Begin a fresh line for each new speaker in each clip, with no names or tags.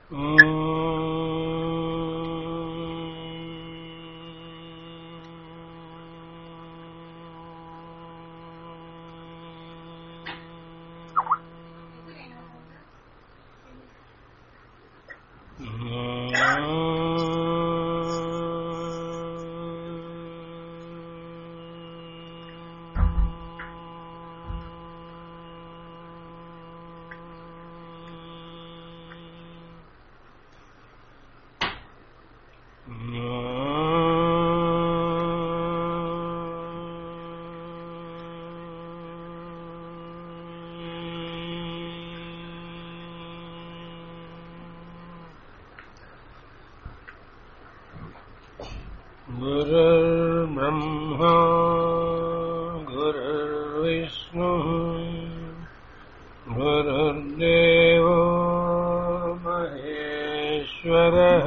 गुरुर्ब्रह्मा गुरुर्विष्णुः गुरुर्देवो महेश्वरः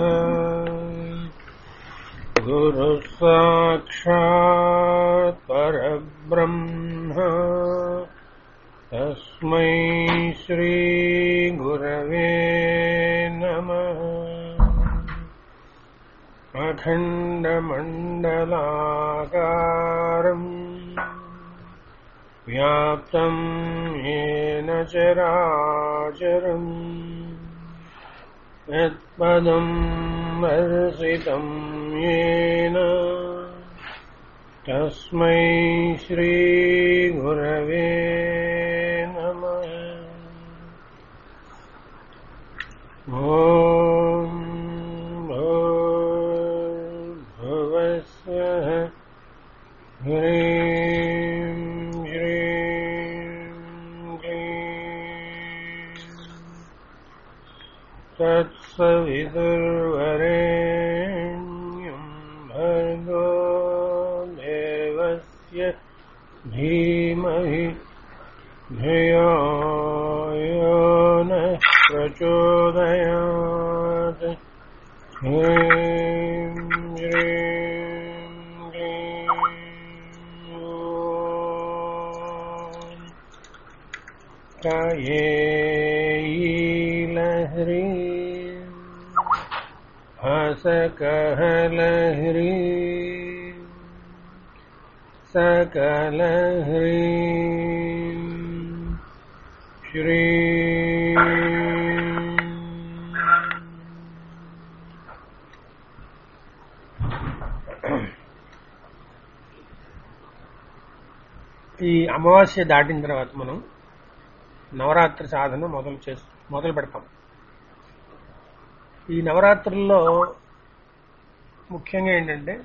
गुरुः साक्षात् परब्रह्म तस्मै श्रीगुरवे नमः अखण्डमण्डलाकारम् व्याप्तम् येन चराचरम् यत्पदम् वर्षितम् येन तस्मै श्रीगुरवे नमः ॐ भूर्भुवस्वः ह्रीं श्रीं क्लीं तत्सवितुर्वरेण्यं भर्गो देवस्य धीमहि धियो यो नः प्रचोदयात् ह्रीं श्रीं क्लीं ॐ कायेयीलहरी हसकहलहरी सकलहरी श्री ఈ అమావాస్య దాటిన తర్వాత మనం నవరాత్రి సాధన మొదలు చేసి మొదలు పెడతాం ఈ నవరాత్రుల్లో ముఖ్యంగా ఏంటంటే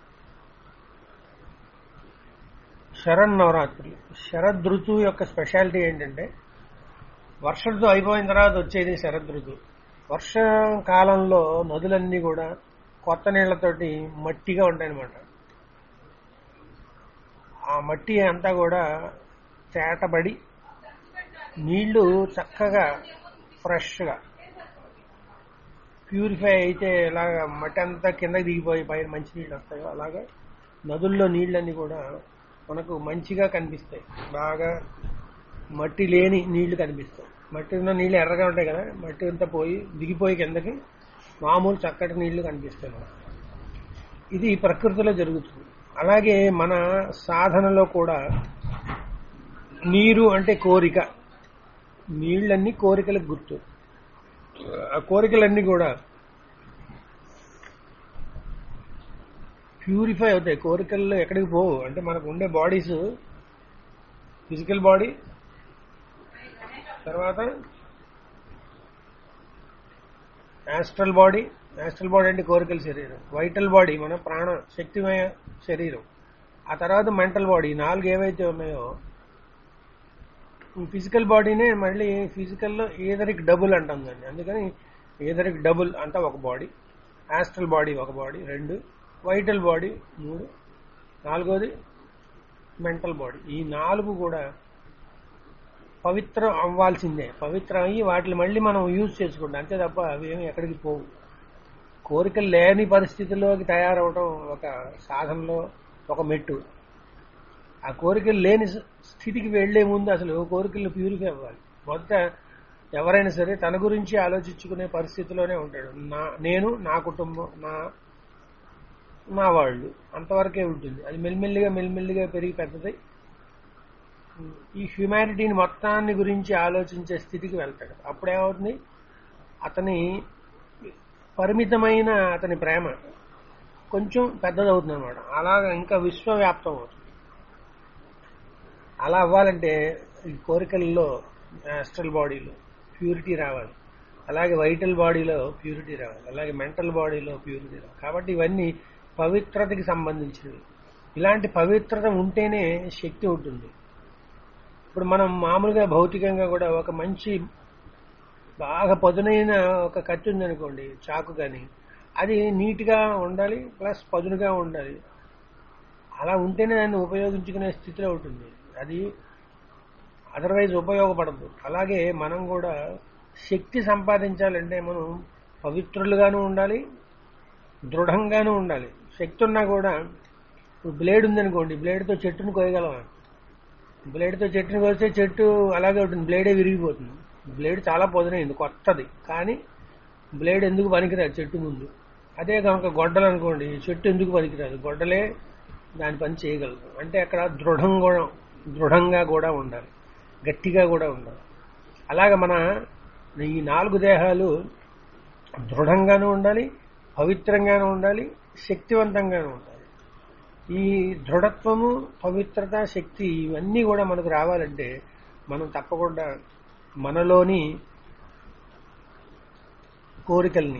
శరణ్ నవరాత్రులు శరదృతువు యొక్క స్పెషాలిటీ ఏంటంటే వర్ష ఋతువు అయిపోయిన తర్వాత వచ్చేది శరదృతువు వర్షకాలంలో నదులన్నీ కూడా కొత్త నీళ్లతోటి మట్టిగా ఉంటాయన్నమాట ఆ మట్టి అంతా కూడా తేటబడి నీళ్లు చక్కగా ఫ్రెష్గా ప్యూరిఫై అయితే ఇలాగా మట్టి అంతా కిందకి దిగిపోయి పైన మంచి నీళ్ళు వస్తాయో అలాగా నదుల్లో నీళ్ళన్నీ కూడా మనకు మంచిగా కనిపిస్తాయి బాగా మట్టి లేని నీళ్లు కనిపిస్తాయి మట్టి ఉన్న నీళ్ళు ఎర్రగా ఉంటాయి కదా మట్టి అంతా పోయి దిగిపోయి కిందకి మామూలు చక్కటి నీళ్లు కనిపిస్తాయి మనకు ఇది ప్రకృతిలో జరుగుతుంది అలాగే మన సాధనలో కూడా నీరు అంటే కోరిక నీళ్ళన్నీ కోరికలకు గుర్తు ఆ కోరికలన్నీ కూడా ప్యూరిఫై అవుతాయి కోరికల్లో ఎక్కడికి పోవు అంటే మనకు ఉండే బాడీస్ ఫిజికల్ బాడీ తర్వాత యాస్ట్రల్ బాడీ యాస్ట్రల్ బాడీ అంటే కోరికల శరీరం వైటల్ బాడీ మన ప్రాణ శక్తిమయ శరీరం ఆ తర్వాత మెంటల్ బాడీ ఈ నాలుగు ఏవైతే ఉన్నాయో ఫిజికల్ బాడీనే మళ్ళీ ఫిజికల్లో ఏదరికి డబుల్ అంటాం దాన్ని అందుకని ఏదరికి డబుల్ అంతా ఒక బాడీ యాస్ట్రల్ బాడీ ఒక బాడీ రెండు వైటల్ బాడీ మూడు నాలుగోది మెంటల్ బాడీ ఈ నాలుగు కూడా పవిత్రం అవ్వాల్సిందే పవిత్రం అయ్యి వాటిని మళ్ళీ మనం యూజ్ చేసుకుంటాం అంతే తప్ప అవి ఏమి ఎక్కడికి పోవు కోరికలు లేని పరిస్థితిలోకి తయారవడం ఒక సాధనలో ఒక మెట్టు ఆ కోరికలు లేని స్థితికి వెళ్లే ముందు అసలు కోరికలను ప్యూరిఫై అవ్వాలి మొదట ఎవరైనా సరే తన గురించి ఆలోచించుకునే పరిస్థితిలోనే ఉంటాడు నా నేను నా కుటుంబం నా నా వాళ్ళు అంతవరకే ఉంటుంది అది మెల్లిమెల్లిగా మెల్లిమెల్లిగా పెరిగి పెద్దది ఈ హ్యుమానిటీని మొత్తాన్ని గురించి ఆలోచించే స్థితికి వెళ్తాడు అప్పుడేమవుతుంది అతని పరిమితమైన అతని ప్రేమ కొంచెం పెద్దదవుతుంది అనమాట అలాగా ఇంకా విశ్వవ్యాప్తం అవుతుంది అలా అవ్వాలంటే ఈ కోరికల్లో యాస్ట్రల్ బాడీలో ప్యూరిటీ రావాలి అలాగే వైటల్ బాడీలో ప్యూరిటీ రావాలి అలాగే మెంటల్ బాడీలో ప్యూరిటీ రావాలి కాబట్టి ఇవన్నీ పవిత్రతకి సంబంధించినవి ఇలాంటి పవిత్రత ఉంటేనే శక్తి ఉంటుంది ఇప్పుడు మనం మామూలుగా భౌతికంగా కూడా ఒక మంచి బాగా పదునైన ఒక కత్తి ఉందనుకోండి చాకు కానీ అది నీట్గా ఉండాలి ప్లస్ పదునుగా ఉండాలి అలా ఉంటేనే దాన్ని ఉపయోగించుకునే స్థితిలో ఉంటుంది అది అదర్వైజ్ ఉపయోగపడదు అలాగే మనం కూడా శక్తి సంపాదించాలంటే మనం పవిత్రులుగాను ఉండాలి దృఢంగాను ఉండాలి శక్తి ఉన్నా కూడా ఇప్పుడు బ్లేడ్ ఉందనుకోండి బ్లేడ్తో చెట్టును కోయగలమా బ్లేడ్తో చెట్టును కోస్తే చెట్టు అలాగే ఉంటుంది బ్లేడే విరిగిపోతుంది బ్లేడ్ చాలా పొదనైంది కొత్తది కానీ బ్లేడ్ ఎందుకు పనికిరాదు చెట్టు ముందు అదే కనుక గొడ్డలు అనుకోండి చెట్టు ఎందుకు పనికిరాదు గొడ్డలే దాని పని చేయగలదు అంటే అక్కడ దృఢం కూడా దృఢంగా కూడా ఉండాలి గట్టిగా కూడా ఉండాలి అలాగే మన ఈ నాలుగు దేహాలు దృఢంగానూ ఉండాలి పవిత్రంగానూ ఉండాలి శక్తివంతంగానూ ఉండాలి ఈ దృఢత్వము పవిత్రత శక్తి ఇవన్నీ కూడా మనకు రావాలంటే మనం తప్పకుండా మనలోని కోరికల్ని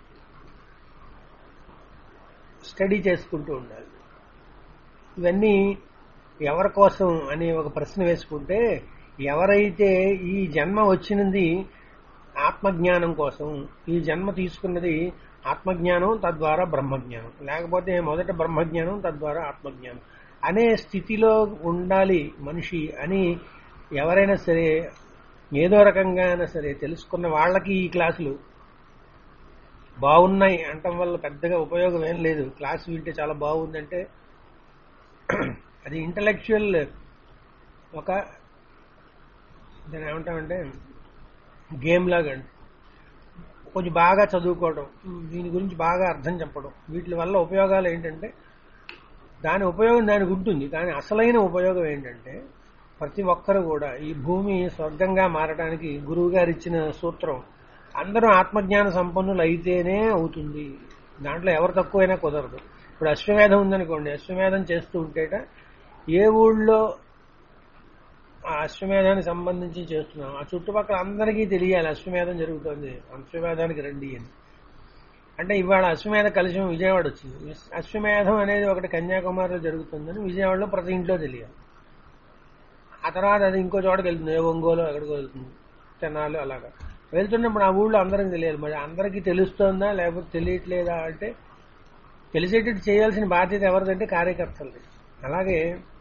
స్టడీ చేసుకుంటూ ఉండాలి ఇవన్నీ ఎవరి కోసం అనే ఒక ప్రశ్న వేసుకుంటే ఎవరైతే ఈ జన్మ వచ్చినది ఆత్మజ్ఞానం కోసం ఈ జన్మ తీసుకున్నది ఆత్మజ్ఞానం తద్వారా బ్రహ్మజ్ఞానం లేకపోతే మొదట బ్రహ్మజ్ఞానం తద్వారా ఆత్మజ్ఞానం అనే స్థితిలో ఉండాలి మనిషి అని ఎవరైనా సరే ఏదో రకంగా సరే తెలుసుకున్న వాళ్ళకి ఈ క్లాసులు బాగున్నాయి అంటం వల్ల పెద్దగా ఉపయోగం ఏం లేదు క్లాసు వింటే చాలా బాగుందంటే అది ఇంటలెక్చువల్ ఒక దాన్ని ఏమంటామంటే గేమ్ లాగా అండి కొంచెం బాగా చదువుకోవడం దీని గురించి బాగా అర్థం చెప్పడం వీటి వల్ల ఉపయోగాలు ఏంటంటే దాని ఉపయోగం దానికి ఉంటుంది కానీ అసలైన ఉపయోగం ఏంటంటే ప్రతి ఒక్కరు కూడా ఈ భూమి స్వర్గంగా మారడానికి గురువు గారు ఇచ్చిన సూత్రం అందరూ ఆత్మజ్ఞాన సంపన్నులు అయితేనే అవుతుంది దాంట్లో ఎవరు తక్కువైనా కుదరదు ఇప్పుడు అశ్వమేధం ఉందనుకోండి అశ్వమేధం చేస్తూ ఉంటేట ఏ ఊళ్ళో ఆ అశ్వమేధానికి సంబంధించి చేస్తున్నాం ఆ చుట్టుపక్కల అందరికీ తెలియాలి అశ్వమేధం జరుగుతుంది అశ్వమేధానికి రండి అని అంటే ఇవాళ అశ్వమేధ కలిసి విజయవాడ వచ్చింది అశ్వమేధం అనేది ఒకటి కన్యాకుమారిలో జరుగుతుందని విజయవాడలో ప్రతి ఇంట్లో తెలియాలి ఆ తర్వాత అది ఇంకో చోటకి వెళ్తుంది ఏ ఒంగోలు ఎక్కడికో వెళ్తుంది తెనాలు అలాగా వెళ్తున్నప్పుడు ఆ ఊళ్ళో అందరికి తెలియాలి మరి అందరికీ తెలుస్తోందా లేకపోతే తెలియట్లేదా అంటే తెలిసేటట్టు చేయాల్సిన బాధ్యత ఎవరిదంటే కార్యకర్తలది అలాగే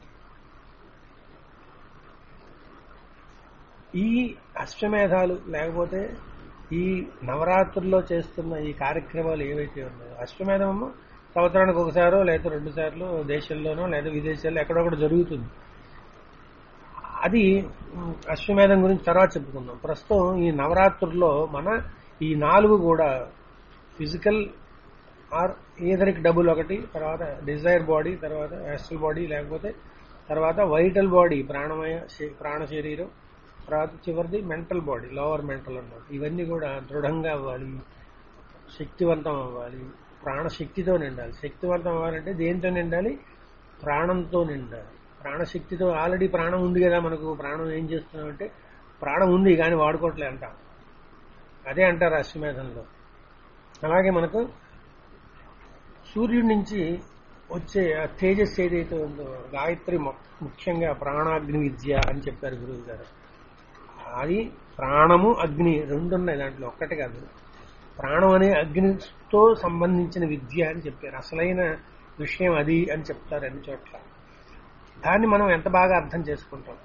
ఈ అశ్వమేధాలు లేకపోతే ఈ నవరాత్రుల్లో చేస్తున్న ఈ కార్యక్రమాలు ఏవైతే ఉన్నాయో అశ్వమేధము సంవత్సరానికి ఒకసారో లేదా రెండు సార్లు దేశంలోనో లేదా విదేశాల్లో ఎక్కడొక్కడ జరుగుతుంది అది అశ్వమేధం గురించి తర్వాత చెప్పుకుందాం ప్రస్తుతం ఈ నవరాత్రుల్లో మన ఈ నాలుగు కూడా ఫిజికల్ ఆర్ ఏదరికి డబుల్ ఒకటి తర్వాత డిజైర్ బాడీ తర్వాత యాస్ట్రల్ బాడీ లేకపోతే తర్వాత వైటల్ బాడీ ప్రాణమయ ప్రాణ శరీరం తర్వాత చివరిది మెంటల్ బాడీ లోవర్ మెంటల్ అన్నమాట ఇవన్నీ కూడా దృఢంగా అవ్వాలి శక్తివంతం అవ్వాలి ప్రాణశక్తితో నిండాలి శక్తివంతం అవ్వాలంటే దేంతో నిండాలి ప్రాణంతో నిండాలి ప్రాణశక్తితో ఆల్రెడీ ప్రాణం ఉంది కదా మనకు ప్రాణం ఏం చేస్తున్నాం అంటే ప్రాణం ఉంది కానీ వాడుకోవట్లే అంటాం అదే అంటారు అశ్వమేధంలో అలాగే మనకు సూర్యుడి నుంచి వచ్చే ఆ తేజస్ ఏదైతే ఉందో గాయత్రి ముఖ్యంగా ప్రాణాగ్ని విద్య అని చెప్పారు గురువు గారు అది ప్రాణము అగ్ని రెండు ఉన్నాయి దాంట్లో ఒక్కటి కాదు ప్రాణం అనే అగ్నితో సంబంధించిన విద్య అని చెప్పారు అసలైన విషయం అది అని చెప్తారు అన్ని చోట్ల దాన్ని మనం ఎంత బాగా అర్థం చేసుకుంటాం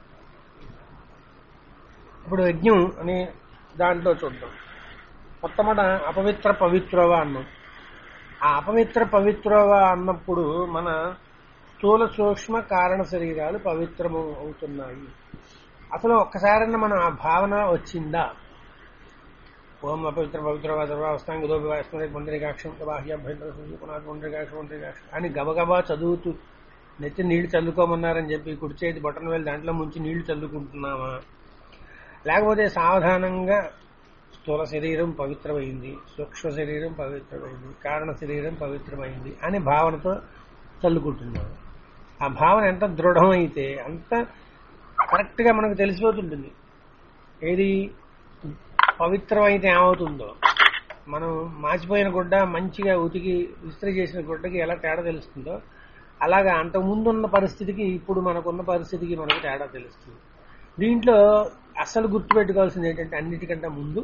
ఇప్పుడు యజ్ఞం అనే దాంట్లో చూద్దాం మొట్టమొదట అపవిత్ర పవిత్రవ అన్నాం ఆ అపవిత్ర పవిత్రవ అన్నప్పుడు మన స్థూల సూక్ష్మ కారణ శరీరాలు పవిత్రము అవుతున్నాయి అసలు ఒక్కసారన్నా మనం ఆ భావన వచ్చిందా ఓం అపవిత్ర పవిత్ర సర్వావస్థాంగ దోపివాస్తు పుండరికాక్షం బాహ్యాభ్యంతర పునాథ పుండరికాక్షం పుండరికాక్షం అని గబగబా చదువుతూ నెత్తి నీళ్లు చల్లుకోమన్నారని చెప్పి కుడి చేతి బొట్టన వెళ్ళి దాంట్లో ముంచి నీళ్లు చల్లుకుంటున్నామా లేకపోతే సావధానంగా స్థూల శరీరం పవిత్రమైంది సూక్ష్మ శరీరం పవిత్రమైంది కారణ శరీరం పవిత్రమైంది అనే భావనతో చల్లుకుంటున్నాము ఆ భావన ఎంత దృఢమైతే అంత కరెక్ట్గా మనకు తెలిసిపోతుంటుంది ఏది పవిత్రమైతే ఏమవుతుందో మనం మాచిపోయిన గుడ్డ మంచిగా ఉతికి విస్త్రీ చేసిన గుడ్డకి ఎలా తేడా తెలుస్తుందో అలాగా అంతకుముందు ఉన్న పరిస్థితికి ఇప్పుడు మనకున్న పరిస్థితికి మనకు తేడా తెలుస్తుంది దీంట్లో అసలు గుర్తుపెట్టుకోవాల్సింది ఏంటంటే అన్నిటికంటే ముందు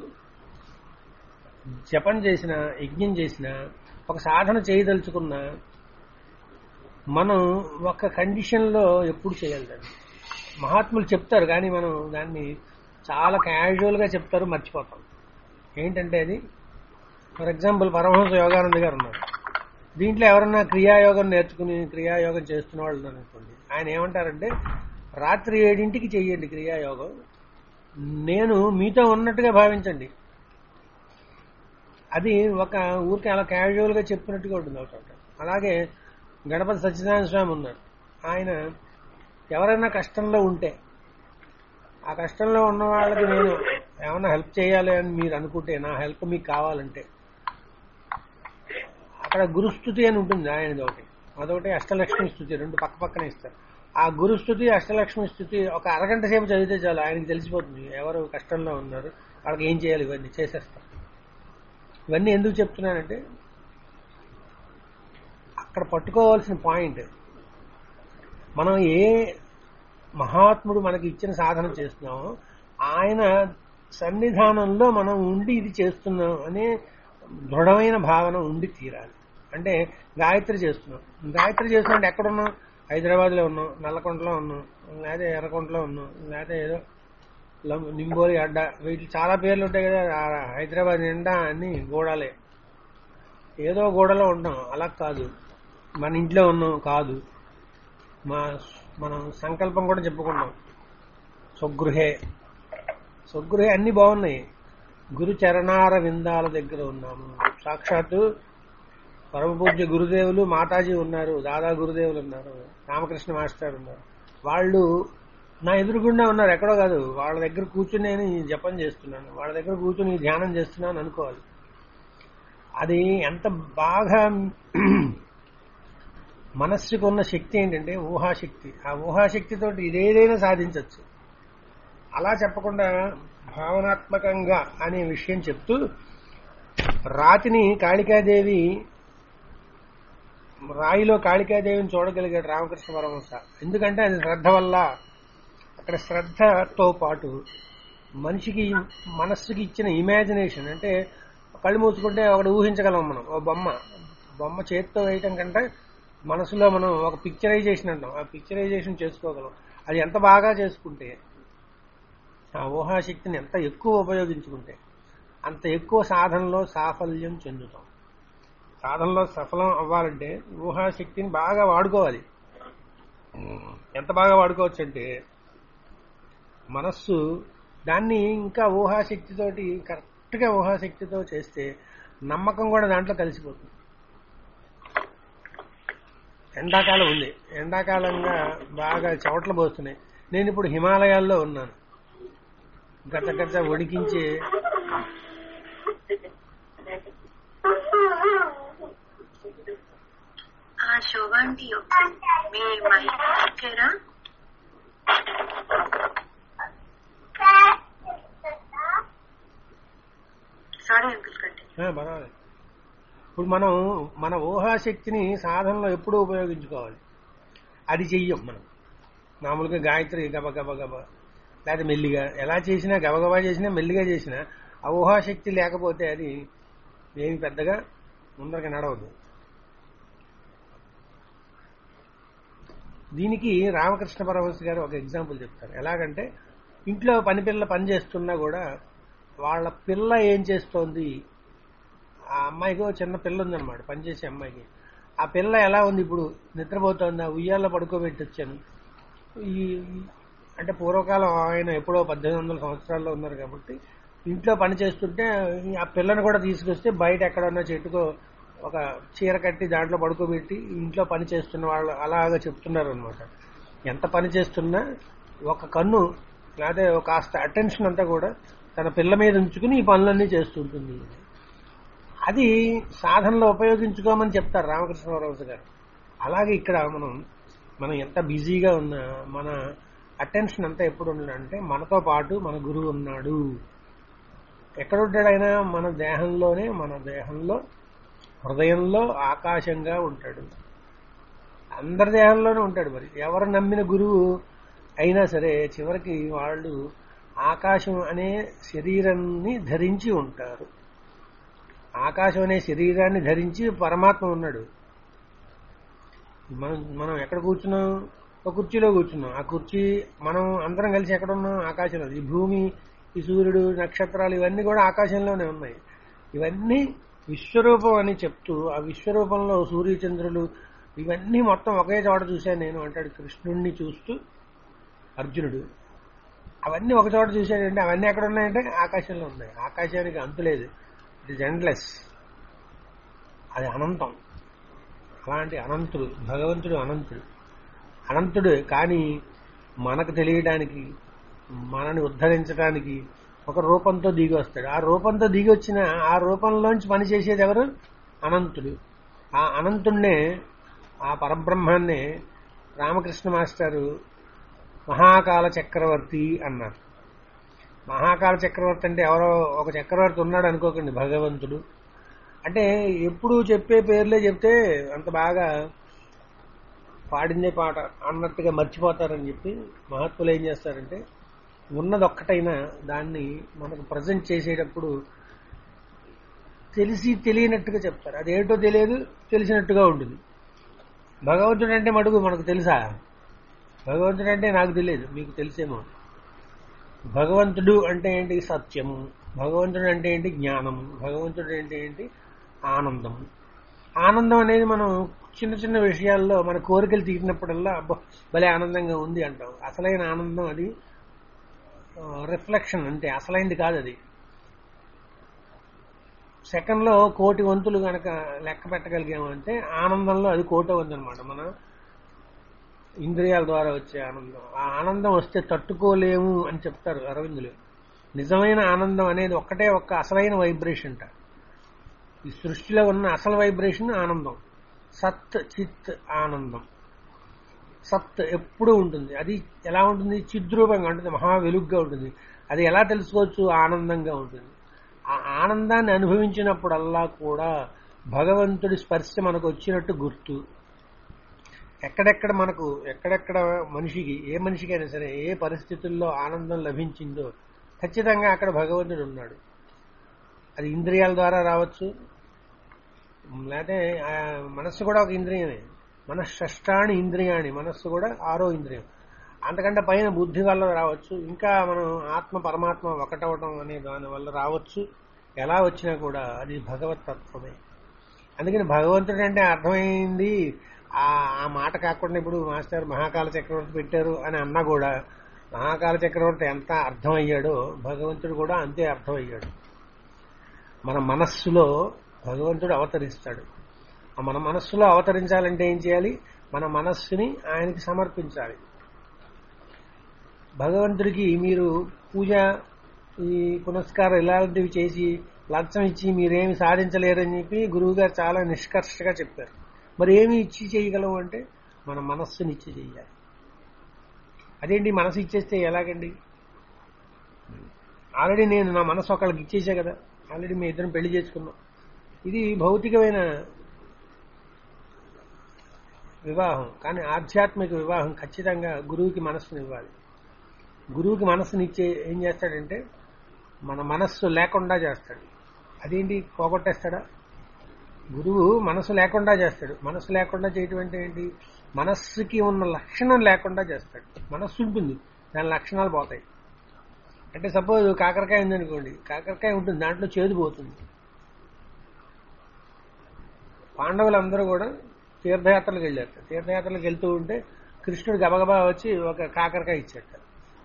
జపం చేసిన యజ్ఞం చేసిన ఒక సాధన చేయదలుచుకున్న మనం ఒక కండిషన్లో ఎప్పుడు చేయాలి దాన్ని మహాత్ములు చెప్తారు కానీ మనం దాన్ని చాలా క్యాజువల్గా చెప్తారు మర్చిపోతాం ఏంటంటే అది ఫర్ ఎగ్జాంపుల్ పరమహంస యోగానంద గారు ఉన్నారు దీంట్లో ఎవరన్నా క్రియాయోగం నేర్చుకుని క్రియాయోగం చేస్తున్న వాళ్ళు ఉన్నారు అనుకోండి ఆయన ఏమంటారంటే రాత్రి ఏడింటికి చెయ్యండి క్రియాయోగం నేను మీతో ఉన్నట్టుగా భావించండి అది ఒక ఊరికి అలా క్యాజువల్గా చెప్పినట్టుగా ఉంటుంది ఒక చోట అలాగే గణపతి సత్యనారాయణ స్వామి ఉన్నారు ఆయన ఎవరైనా కష్టంలో ఉంటే ఆ కష్టంలో ఉన్న వాళ్ళకి నేను ఏమైనా హెల్ప్ చేయాలి అని మీరు అనుకుంటే నా హెల్ప్ మీకు కావాలంటే అక్కడ గురుస్థుతి అని ఉంటుంది ఆయనది ఒకటి అదొకటి అష్టలక్ష్మి స్థుతి రెండు పక్క పక్కనే ఇస్తారు ఆ గురుస్థుతి అష్టలక్ష్మి స్థుతి ఒక అరగంట సేపు చదివితే చాలు ఆయనకి తెలిసిపోతుంది ఎవరు కష్టంలో ఉన్నారు వాళ్ళకి ఏం చేయాలి ఇవన్నీ చేసేస్తారు ఇవన్నీ ఎందుకు చెప్తున్నానంటే అక్కడ పట్టుకోవాల్సిన పాయింట్ మనం ఏ మహాత్ముడు మనకి ఇచ్చిన సాధన చేస్తున్నామో ఆయన సన్నిధానంలో మనం ఉండి ఇది చేస్తున్నాం అనే దృఢమైన భావన ఉండి తీరాలి అంటే గాయత్రి చేస్తున్నాం గాయత్రి చేస్తున్నట్టు ఎక్కడున్నాం హైదరాబాద్లో ఉన్నాం నల్లకొండలో ఉన్నాం లేదా ఎర్రకొండలో ఉన్నాం లేదా ఏదో లం- నింబోలి అడ్డ వీటికి చాలా పేర్లు ఉంటాయి కదా ఆ హైదరాబాద్ నిండా అన్ని గోడాలే ఏదో గోడలో ఉంటాం అలా కాదు మన ఇంట్లో ఉన్నాం కాదు మా మనం సంకల్పం కూడా చెప్పుకున్నాం స్వగృహే స్వగృహే అన్ని బాగున్నాయి గురు చరణార విందాల దగ్గర ఉన్నాము సాక్షాత్తు పరమ పూజ్య గురుదేవులు మాతాజీ ఉన్నారు దాదా గురుదేవులు ఉన్నారు రామకృష్ణ మాస్టర్ ఉన్నారు వాళ్ళు నా ఎదురుగుండా ఉన్నారు ఎక్కడో కాదు వాళ్ళ దగ్గర కూర్చుని నేను ఈ జపం చేస్తున్నాను వాళ్ళ దగ్గర కూర్చుని ఈ ధ్యానం చేస్తున్నాను అనుకోవాలి అది ఎంత బాగా మనస్సుకు ఉన్న శక్తి ఏంటంటే ఊహాశక్తి ఆ ఊహాశక్తితోటి ఇదేదైనా సాధించవచ్చు అలా చెప్పకుండా భావనాత్మకంగా అనే విషయం చెప్తూ రాతిని కాళికాదేవి రాయిలో కాళికాదేవిని చూడగలిగాడు రామకృష్ణ పరమహంస ఎందుకంటే అది శ్రద్ధ వల్ల అక్కడ శ్రద్ధతో పాటు మనిషికి మనస్సుకి ఇచ్చిన ఇమాజినేషన్ అంటే కళ్ళు మూసుకుంటే ఒకటి ఊహించగలం మనం ఓ బొమ్మ బొమ్మ చేతితో వేయటం కంటే మనసులో మనం ఒక పిక్చరైజేషన్ అంటాం ఆ పిక్చరైజేషన్ చేసుకోగలం అది ఎంత బాగా చేసుకుంటే ఆ ఊహాశక్తిని ఎంత ఎక్కువ ఉపయోగించుకుంటే అంత ఎక్కువ సాధనలో సాఫల్యం చెందుతాం సాధనలో సఫలం అవ్వాలంటే ఊహాశక్తిని బాగా వాడుకోవాలి ఎంత బాగా వాడుకోవచ్చు అంటే మనస్సు దాన్ని ఇంకా ఊహాశక్తితోటి కరెక్ట్గా ఊహాశక్తితో చేస్తే నమ్మకం కూడా దాంట్లో కలిసిపోతుంది ఎండాకాలం ఉంది ఎండాకాలంగా బాగా చెమటలు పోస్తున్నాయి నేను ఇప్పుడు హిమాలయాల్లో ఉన్నాను గత గత వణికించే
ఆ శోభాంటి మీ మైక్ ఎక్కారా సారీ అంకుల్ కంటిన్యూ
ఆ, పర్వాలేదు ఇప్పుడు మనం మన ఊహాశక్తిని సాధనలో ఎప్పుడూ ఉపయోగించుకోవాలి అది చెయ్యం మనం మామూలుగా గాయత్రి గబ గబ గబ లేదా మెల్లిగా ఎలా చేసినా గబగబా చేసినా మెల్లిగా చేసినా ఆ ఊహాశక్తి లేకపోతే అది ఏమి పెద్దగా ముందరగా నడవదు దీనికి రామకృష్ణ పరమహంస గారు ఒక ఎగ్జాంపుల్ చెప్తారు ఎలాగంటే ఇంట్లో పని పిల్ల పని చేస్తున్నా కూడా వాళ్ళ పిల్ల ఏం చేస్తోంది ఆ అమ్మాయికి ఓ చిన్న పిల్ల ఉందన్నమాట పనిచేసే అమ్మాయికి ఆ పిల్ల ఎలా ఉంది ఇప్పుడు నిద్రపోతోందా ఉయ్యాల్లో పడుకోబెట్టి వచ్చాను ఈ అంటే పూర్వకాలం ఆయన ఎప్పుడో పద్దెనిమిది వందల సంవత్సరాల్లో ఉన్నారు కాబట్టి ఇంట్లో పని చేస్తుంటే ఆ పిల్లని కూడా తీసుకొస్తే బయట ఎక్కడన్నా చెట్టుకో ఒక చీర కట్టి దాంట్లో పడుకోబెట్టి ఇంట్లో పని చేస్తున్న వాళ్ళు అలాగా చెప్తున్నారు అనమాట ఎంత పని చేస్తున్నా ఒక కన్ను లేకపోతే ఒక కాస్త అటెన్షన్ అంతా కూడా తన పిల్ల మీద ఉంచుకుని ఈ పనులన్నీ చేస్తుంటుంది అది సాధనలో ఉపయోగించుకోమని చెప్తారు రామకృష్ణరావు గారు అలాగే ఇక్కడ మనం మనం ఎంత బిజీగా ఉన్నా మన అటెన్షన్ అంతా ఎప్పుడు ఉండాలంటే మనతో పాటు మన గురువు ఉన్నాడు ఎక్కడ ఉంటాడు ఆయన మన దేహంలోనే మన దేహంలో హృదయంలో ఆకాశంగా ఉంటాడు అందరి దేహంలోనే ఉంటాడు మరి ఎవరు నమ్మిన గురువు అయినా సరే చివరికి వాళ్ళు ఆకాశం అనే శరీరాన్ని ధరించి ఉంటారు ఆకాశం అనే శరీరాన్ని ధరించి పరమాత్మ ఉన్నాడు మనం మనం ఎక్కడ కూర్చున్నాం ఒక కుర్చీలో కూర్చున్నాం ఆ కుర్చీ మనం అందరం కలిసి ఎక్కడ ఉన్నాం ఆకాశంలో ఈ భూమి ఈ సూర్యుడు నక్షత్రాలు ఇవన్నీ కూడా ఆకాశంలోనే ఉన్నాయి ఇవన్నీ విశ్వరూపం అని చెప్తూ ఆ విశ్వరూపంలో సూర్యచంద్రులు ఇవన్నీ మొత్తం ఒకే చోట చూశాను నేను అంటాడు కృష్ణుణ్ణి చూస్తూ అర్జునుడు అవన్నీ ఒక చోట చూశాడంటే అవన్నీ ఎక్కడ ఉన్నాయంటే ఆకాశంలో ఉన్నాయి ఆకాశానికి అంతు లేదు ఇట్ ఇస్ ఎండ్లెస్ అది అనంతం అలాంటి అనంతుడు భగవంతుడు అనంతుడు అనంతుడు కానీ మనకు తెలియడానికి మనని ఉద్ధరించడానికి ఒక రూపంతో దిగి వస్తాడు ఆ రూపంతో దిగి వచ్చిన ఆ రూపంలోంచి పనిచేసేది ఎవరు అనంతుడు ఆ అనంతుణ్ణే ఆ పరబ్రహ్మాన్నే రామకృష్ణ మాస్టారు మహాకాల చక్రవర్తి అన్నారు మహాకాల చక్రవర్తి అంటే ఎవరో ఒక చక్రవర్తి ఉన్నాడు అనుకోకండి భగవంతుడు అంటే ఎప్పుడు చెప్పే పేర్లే చెప్తే అంత బాగా పాడిందే పాట అన్నట్టుగా మర్చిపోతారని చెప్పి మహాత్ములు ఏం చేస్తారంటే ఉన్నది ఒక్కటైనా దాన్ని మనకు ప్రజెంట్ చేసేటప్పుడు తెలిసి తెలియనట్టుగా చెప్తారు అదేంటో తెలియదు తెలిసినట్టుగా ఉంటుంది భగవంతుడు అంటే మడుగు మనకు తెలుసా భగవంతుడు అంటే నాకు తెలియదు మీకు తెలిసేమో భగవంతుడు అంటే ఏంటి సత్యము భగవంతుడు అంటే ఏంటి జ్ఞానము భగవంతుడు అంటే ఏంటి ఆనందము ఆనందం అనేది మనం చిన్న చిన్న విషయాల్లో మన కోరికలు తీరినప్పుడల్లా అబ్బో భలే ఆనందంగా ఉంది అంటాం అసలైన ఆనందం అది రిఫ్లెక్షన్ అంటే అసలైంది కాదు అది సెకండ్లో కోటి వంతులు కనుక లెక్క పెట్టగలిగామంటే ఆనందంలో అది కోట వంతు అనమాట మన ఇంద్రియాల ద్వారా వచ్చే ఆనందం ఆ ఆనందం వస్తే తట్టుకోలేము అని చెప్తారు అరవిందులు నిజమైన ఆనందం అనేది ఒక్కటే ఒక్క అసలైన వైబ్రేషన్ అంట ఈ సృష్టిలో ఉన్న అసలు వైబ్రేషన్ ఆనందం సత్ చిత్ ఆనందం సత్ ఎప్పుడూ ఉంటుంది అది ఎలా ఉంటుంది చిద్రూపంగా ఉంటుంది మహా వెలుగ్గా ఉంటుంది అది ఎలా తెలుసుకోవచ్చు ఆనందంగా ఉంటుంది ఆ ఆనందాన్ని అనుభవించినప్పుడల్లా కూడా భగవంతుడి స్పర్శ మనకు వచ్చినట్టు గుర్తు ఎక్కడెక్కడ మనకు ఎక్కడెక్కడ మనిషికి ఏ మనిషికైనా సరే ఏ పరిస్థితుల్లో ఆనందం లభించిందో ఖచ్చితంగా అక్కడ భగవంతుడు ఉన్నాడు అది ఇంద్రియాల ద్వారా రావచ్చు లేకపోతే ఆ మనస్సు కూడా ఒక ఇంద్రియమే మనశ్ష్టాని ఇంద్రియాణి మనస్సు కూడా ఆరో ఇంద్రియం అంతకంటే పైన బుద్ధి వల్ల రావచ్చు ఇంకా మనం ఆత్మ పరమాత్మ ఒకటవటం అనే దాని వల్ల రావచ్చు ఎలా వచ్చినా కూడా అది భగవత్ తత్వమే అందుకని భగవంతుడు అంటే అర్థమైంది ఆ ఆ మాట కాకుండా ఇప్పుడు మాస్టర్ మహాకాల చక్రవర్తి పెట్టారు అని అన్నా కూడా మహాకాల చక్రవర్తి ఎంత అర్థమయ్యాడో భగవంతుడు కూడా అంతే అర్థమయ్యాడు మన మనస్సులో భగవంతుడు అవతరిస్తాడు ఆ మన మనస్సులో అవతరించాలంటే ఏం చేయాలి మన మనస్సుని ఆయనకి సమర్పించాలి భగవంతుడికి మీరు పూజ ఈ పునస్కారం ఇలాంటివి చేసి లంచం ఇచ్చి మీరేమి సాధించలేరని చెప్పి గురువు గారు చాలా నిష్కర్షగా చెప్పారు మరి ఏమి ఇచ్చి చేయగలం అంటే మన మనస్సుని ఇచ్చి చేయాలి అదేంటి మనసు ఇచ్చేస్తే ఎలాగండి ఆల్రెడీ నేను నా మనసు ఒకళ్ళకి ఇచ్చేసా కదా ఆల్రెడీ మీ ఇద్దరం పెళ్లి చేసుకున్నాం ఇది భౌతికమైన వివాహం కానీ ఆధ్యాత్మిక వివాహం ఖచ్చితంగా గురువుకి మనస్సుని ఇవ్వాలి గురువుకి మనస్సునిచ్చే ఏం చేస్తాడంటే మన మనస్సు లేకుండా చేస్తాడు అదేంటి పోగొట్టేస్తాడా గురువు మనసు లేకుండా చేస్తాడు మనసు లేకుండా చేయటం అంటే ఏంటి మనస్సుకి ఉన్న లక్షణం లేకుండా చేస్తాడు మనస్సు ఉంటుంది దాని లక్షణాలు పోతాయి అంటే సపోజ్ కాకరకాయ ఉందనుకోండి కాకరకాయ ఉంటుంది దాంట్లో చేదు పోతుంది పాండవులందరూ కూడా తీర్థయాత్రలకు వెళ్ళారు తీర్థయాత్రలకు వెళ్తూ ఉంటే కృష్ణుడు గబగబా వచ్చి ఒక కాకరకాయ ఇచ్చాట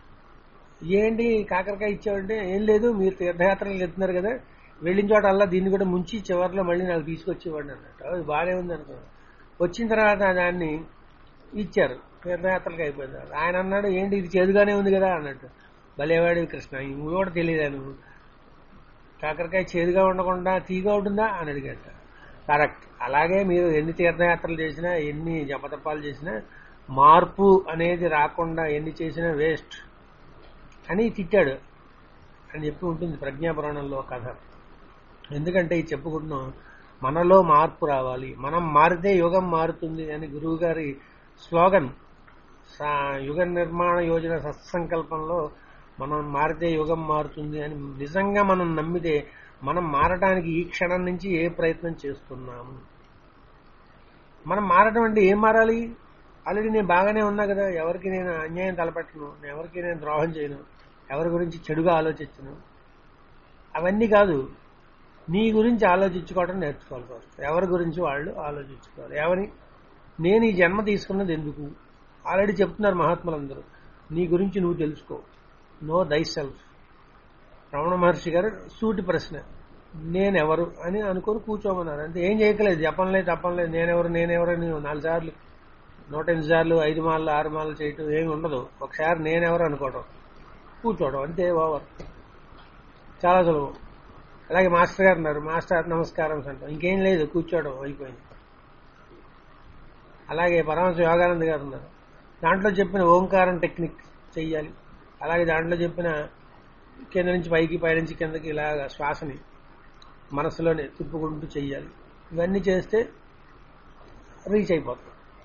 ఏంటి కాకరకాయ ఇచ్చావంటే ఏం లేదు మీరు తీర్థయాత్రలు వెళ్తున్నారు కదా వెళ్ళిన చోట అల్లా దీన్ని కూడా ముంచి చివరిలో మళ్ళీ నాకు తీసుకొచ్చేవాడిని అన్నట్టు అది బాగానే ఉంది అనుకో వచ్చిన తర్వాత దాన్ని ఇచ్చారు తీర్థయాత్రలకు అయిపోయింది ఆయన అన్నాడు ఏంటి ఇది చేదుగానే ఉంది కదా అన్నట్టు భలేవాడివి కృష్ణ నువ్వు కూడా తెలియదా నువ్వు కాకరకాయ చేదుగా ఉండకుండా తీగా ఉంటుందా అని అడిగాట కరెక్ట్ అలాగే మీరు ఎన్ని తీర్థయాత్రలు చేసినా ఎన్ని జపతపాలు చేసినా మార్పు అనేది రాకుండా ఎన్ని చేసినా వేస్ట్ అని తిట్టాడు అని చెప్పి ఉంటుంది ప్రజ్ఞాపురాణంలో కథ ఎందుకంటే ఇది చెప్పుకుంటున్నాం మనలో మార్పు రావాలి మనం మారితే యుగం మారుతుంది అని గురువు గారి స్లోగన్ సా- యుగ నిర్మాణ యోజన సత్సంకల్పంలో మనం మారితే యుగం మారుతుంది అని నిజంగా మనం నమ్మితే మనం మారడానికి ఈ క్షణం నుంచి ఏ ప్రయత్నం చేస్తున్నాము మనం మారటం అంటే ఏం మారాలి ఆల్రెడీ నేను బాగానే ఉన్నా కదా ఎవరికి నేను అన్యాయం తలపెట్టను ఎవరికి నేను ద్రోహం చేయను ఎవరి గురించి చెడుగా ఆలోచించను అవన్నీ కాదు నీ గురించి ఆలోచించుకోవడం నేర్చుకోవాల్సి వస్తుంది ఎవరి గురించి వాళ్ళు ఆలోచించుకోవాలి ఎవరి నేను ఈ జన్మ తీసుకున్నది ఎందుకు ఆల్రెడీ చెప్తున్నారు మహాత్ములందరూ నీ గురించి నువ్వు తెలుసుకో నో దై సెల్ఫ్ రమణ మహర్షి గారు సూటి ప్రశ్న నేనెవరు అని అనుకొని కూర్చోమన్నారు అంటే ఏం చేయకలేదు జపంలేదు తప్పంలేదు నేనెవరు నేనెవరు అని నాలుగు సార్లు నూట ఎనిమిది సార్లు ఐదు మాలలు ఆరు మాలలు చేయటం ఏమి ఉండదు ఒకసారి నేనెవరు అనుకోవడం కూర్చోవడం అంతే ఓవర్ చాలా సులభం అలాగే మాస్టర్ గారు ఉన్నారు మాస్టర్ నమస్కారం అంటాం ఇంకేం లేదు కూర్చోవడం అయిపోయింది అలాగే పరమహంస యోగానంద్ గారు ఉన్నారు దాంట్లో చెప్పిన ఓంకారం టెక్నిక్ చెయ్యాలి అలాగే దాంట్లో చెప్పిన కింద నుంచి పైకి పై నుంచి కిందకి ఇలాగ శ్వాసని మనసులోనే తిప్పుకుంటూ చెయ్యాలి ఇవన్నీ చేస్తే రీచ్ అయిపోతాం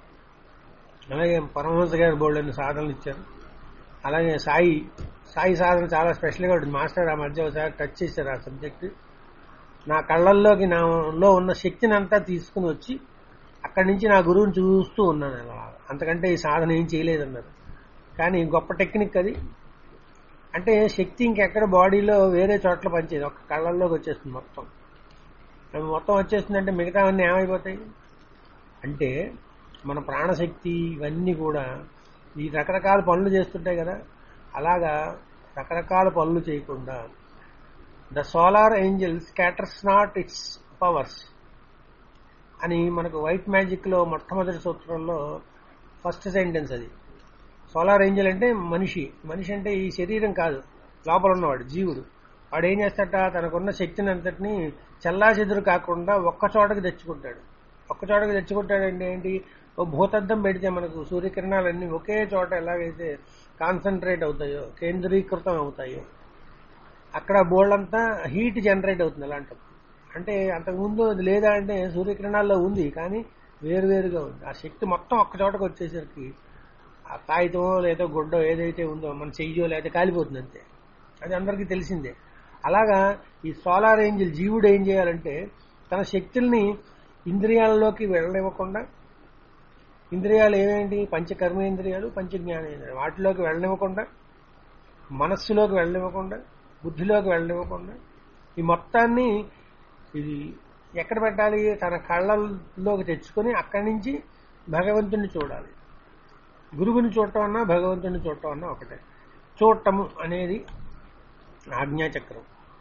అలాగే పరమహంస గారు బోల్డ్ అన్ని సాధనలు ఇచ్చారు అలాగే సాయి సాయి సాధన చాలా స్పెషల్గా ఉంటుంది మాస్టర్ ఆ మధ్య ఒకసారి టచ్ చేశారు ఆ సబ్జెక్ట్ నా కళ్ళల్లోకి నాలో ఉన్న శక్తిని అంతా తీసుకుని వచ్చి అక్కడి నుంచి నా గురువుని చూస్తూ ఉన్నాను అలా అంతకంటే ఈ సాధన ఏం చేయలేదన్నారు కానీ గొప్ప టెక్నిక్ అది అంటే శక్తి ఇంకెక్కడ బాడీలో వేరే చోట్ల పనిచేది ఒక కళ్ళల్లోకి వచ్చేస్తుంది మొత్తం అవి మొత్తం వచ్చేస్తుందంటే మిగతావన్నీ ఏమైపోతాయి అంటే మన ప్రాణశక్తి ఇవన్నీ కూడా ఈ రకరకాల పనులు చేస్తుంటాయి కదా అలాగా రకరకాల పనులు చేయకుండా the solar angel scatters not its powers అని మనకు వైట్ మ్యాజిక్ లో మొట్టమొదటి సూత్రంలో ఫస్ట్ సెంటెన్స్ అది సోలార్ ఏంజల్ అంటే మనిషి మనిషి అంటే ఈ శరీరం కాదు లోపల ఉన్నవాడు జీవుడు వాడు ఏం చేస్తాట తనకున్న శక్తిని అంతటిని చల్లా చెదురు కాకుండా ఒక్క చోటకి తెచ్చుకుంటాడు ఒక్క చోటకి తెచ్చుకుంటాడంటే ఏంటి ఓ భూతద్దం పెడితే మనకు సూర్యకిరణాలన్నీ ఒకే చోట ఎలాగైతే కాన్సన్ట్రేట్ అవుతాయో కేంద్రీకృతం అవుతాయో అక్కడ బోల్డ్ అంతా హీట్ జనరేట్ అవుతుంది అలాంటి అంటే అంతకుముందు అది లేదా అంటే సూర్యకిరణాల్లో ఉంది కానీ వేరువేరుగా ఉంది ఆ శక్తి మొత్తం ఒక్క చోటకు వచ్చేసరికి ఆ కాగితమో లేదా గుడ్డో ఏదైతే ఉందో మన చెయ్యో లేదా కాలిపోతుంది అంతే అది అందరికీ తెలిసిందే అలాగా ఈ సోలార్ ఏంజిల్ జీవుడు ఏం చేయాలంటే తన శక్తుల్ని ఇంద్రియాలలోకి వెళ్ళనివ్వకుండా ఇంద్రియాలు ఏమేంటి పంచకర్మేంద్రియాలు పంచ జ్ఞానేంద్రియాలు వాటిలోకి వెళ్ళనివ్వకుండా మనస్సులోకి వెళ్ళనివ్వకుండా బుద్ధిలోకి వెళ్ళనివ్వకుండా ఈ మొత్తాన్ని ఇది ఎక్కడ పెట్టాలి తన కళ్ళల్లోకి తెచ్చుకొని అక్కడి నుంచి భగవంతుని చూడాలి గురువుని చూడటం అన్నా భగవంతుని చూడటం అన్నా ఒకటే చూడటము అనేది ఆజ్ఞాచక్రం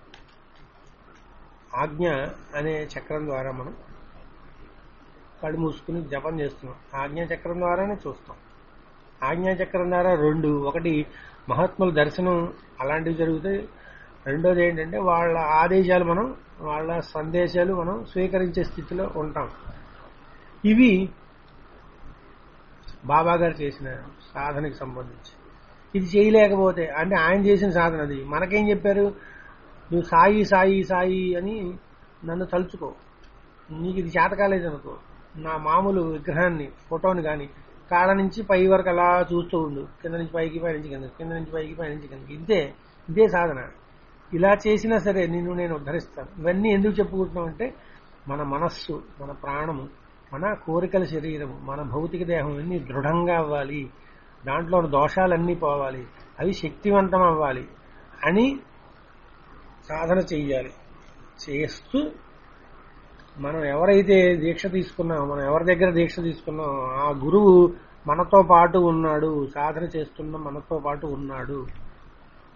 ఆజ్ఞ అనే చక్రం ద్వారా మనం కళ్ళు మూసుకుని జపం చేస్తున్నాం ఆజ్ఞాచక్రం ద్వారానే చూస్తాం ఆజ్ఞాచక్రం ద్వారా రెండు ఒకటి మహాత్ముల దర్శనం అలాంటివి జరుగుతాయి రెండోది ఏంటంటే వాళ్ళ ఆదేశాలు మనం వాళ్ళ సందేశాలు మనం స్వీకరించే స్థితిలో ఉంటాం ఇవి బాబా గారు చేసిన సాధనకి సంబంధించి ఇది చేయలేకపోతే అంటే ఆయన చేసిన సాధన అది మనకేం చెప్పారు నువ్వు సాయి సాయి సాయి అని నన్ను తలుచుకో నీకు ఇది చేత కాలేదనుకో నా మామూలు విగ్రహాన్ని ఫోటోని కానీ కాళ్ళ నుంచి పై వరకు అలా చూస్తూ ఉండు కింద నుంచి పైకి పై నుంచి కింద కింద నుంచి పైకి పై నుంచి కిందకి ఇదే ఇదే సాధన ఇలా చేసినా సరే నిన్ను నేను ఉద్ధరిస్తాను ఇవన్నీ ఎందుకు చెప్పుకుంటున్నాం అంటే మన మనస్సు మన ప్రాణము మన కోరికల శరీరము మన భౌతిక దేహం అన్ని దృఢంగా అవ్వాలి దాంట్లో ఉన్న దోషాలన్నీ పోవాలి అవి శక్తివంతం అవ్వాలి అని సాధన చెయ్యాలి చేస్తూ మనం ఎవరైతే దీక్ష తీసుకున్నామో మనం ఎవరి దగ్గర దీక్ష తీసుకున్నామో ఆ గురువు మనతో పాటు ఉన్నాడు సాధన చేస్తున్న మనతో పాటు ఉన్నాడు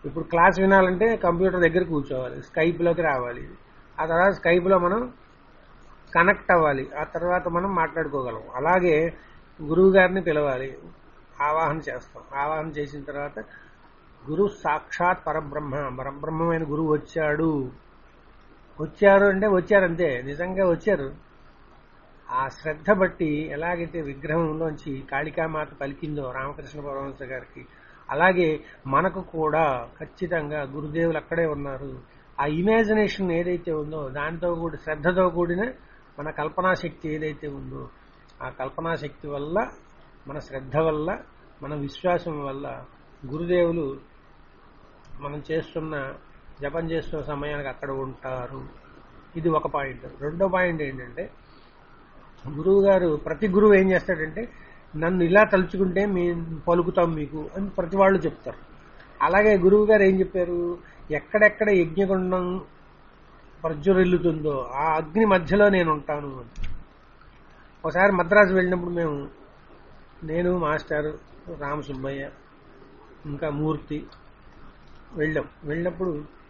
ఇప్పుడు క్లాస్ వినాలంటే కంప్యూటర్ దగ్గర కూర్చోవాలి స్కైప్లోకి రావాలి ఆ తర్వాత స్కైప్లో మనం కనెక్ట్ అవ్వాలి ఆ తర్వాత మనం మాట్లాడుకోగలం అలాగే గురువు గారిని పిలవాలి ఆవాహన చేస్తాం ఆవాహన చేసిన తర్వాత గురు సాక్షాత్ పరబ్రహ్మ పరబ్రహ్మమైన గురువు వచ్చాడు వచ్చారు అంటే వచ్చారంతే నిజంగా వచ్చారు ఆ శ్రద్ధ బట్టి ఎలాగైతే విగ్రహంలోంచి కాళికామాత పలికిందో రామకృష్ణ పరమహంస గారికి అలాగే మనకు కూడా ఖచ్చితంగా గురుదేవులు అక్కడే ఉన్నారు ఆ ఇమాజినేషన్ ఏదైతే ఉందో దాంతో కూడి శ్రద్ధతో కూడిన మన కల్పనా శక్తి ఏదైతే ఉందో ఆ కల్పనా శక్తి వల్ల మన శ్రద్ధ వల్ల మన విశ్వాసం వల్ల గురుదేవులు మనం చేస్తున్న జపం చేస్తున్న సమయానికి అక్కడ ఉంటారు ఇది ఒక పాయింట్ రెండో పాయింట్ ఏంటంటే గురువు గారు ప్రతి గురువు ఏం చేస్తాడంటే నన్ను ఇలా తలుచుకుంటే మేము పలుకుతాం మీకు అని ప్రతి వాళ్ళు చెప్తారు అలాగే గురువు గారు ఏం చెప్పారు ఎక్కడెక్కడ యజ్ఞగుండం ప్రజ్వరిల్లుతుందో ఆ అగ్ని మధ్యలో నేను ఉంటాను అని ఒకసారి మద్రాసు వెళ్ళినప్పుడు మేము నేను మాస్టర్ రామసుబ్బయ్య ఇంకా మూర్తి వెళ్ళాం వెళ్ళినప్పుడు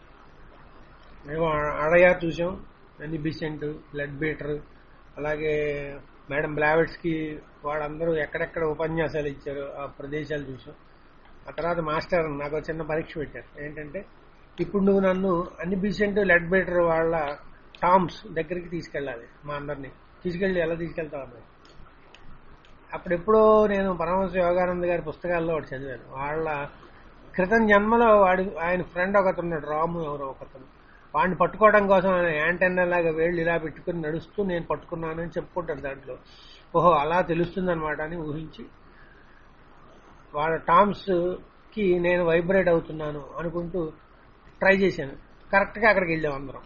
మేము అడయా చూసాం అన్ని బిసెంట్ బ్లడ్ బీటర్ అలాగే మేడం బ్లావెట్స్కి వాళ్ళందరూ ఎక్కడెక్కడ ఉపన్యాసాలు ఇచ్చారు ఆ ప్రదేశాలు చూసాం ఆ తర్వాత మాస్టర్ నాకు ఒక చిన్న పరీక్ష పెట్టారు ఏంటంటే ఇప్పుడు నువ్వు నన్ను అన్ని బిసెంట్ లెడ్ బీటర్ వాళ్ళ టామ్స్ దగ్గరికి తీసుకెళ్ళాలి మా అందరినీ తీసుకెళ్ళి ఎలా తీసుకెళ్తావు అన్నారు అప్పుడెప్పుడో నేను పరమహంస యోగానంద గారి పుస్తకాల్లో ఒకటి చదివాను వాళ్ళ క్రితం జన్మలో వాడి ఆయన ఫ్రెండ్ ఒకతను ఉన్నాడు రాము ఎవరో ఒకతను వాడిని పట్టుకోవడం కోసం ఆయన యాంటెన్నా లాగా వేళ్ళు ఇలా పెట్టుకుని నడుస్తూ నేను పట్టుకున్నానని చెప్పుకుంటాడు దాంట్లో ఓహో అలా తెలుస్తుంది అనమాట అని ఊహించి వాళ్ళ టామ్స్ కి నేను వైబ్రేట్ అవుతున్నాను అనుకుంటూ ట్రై చేశాను కరెక్ట్గా అక్కడికి వెళ్ళాం అందరం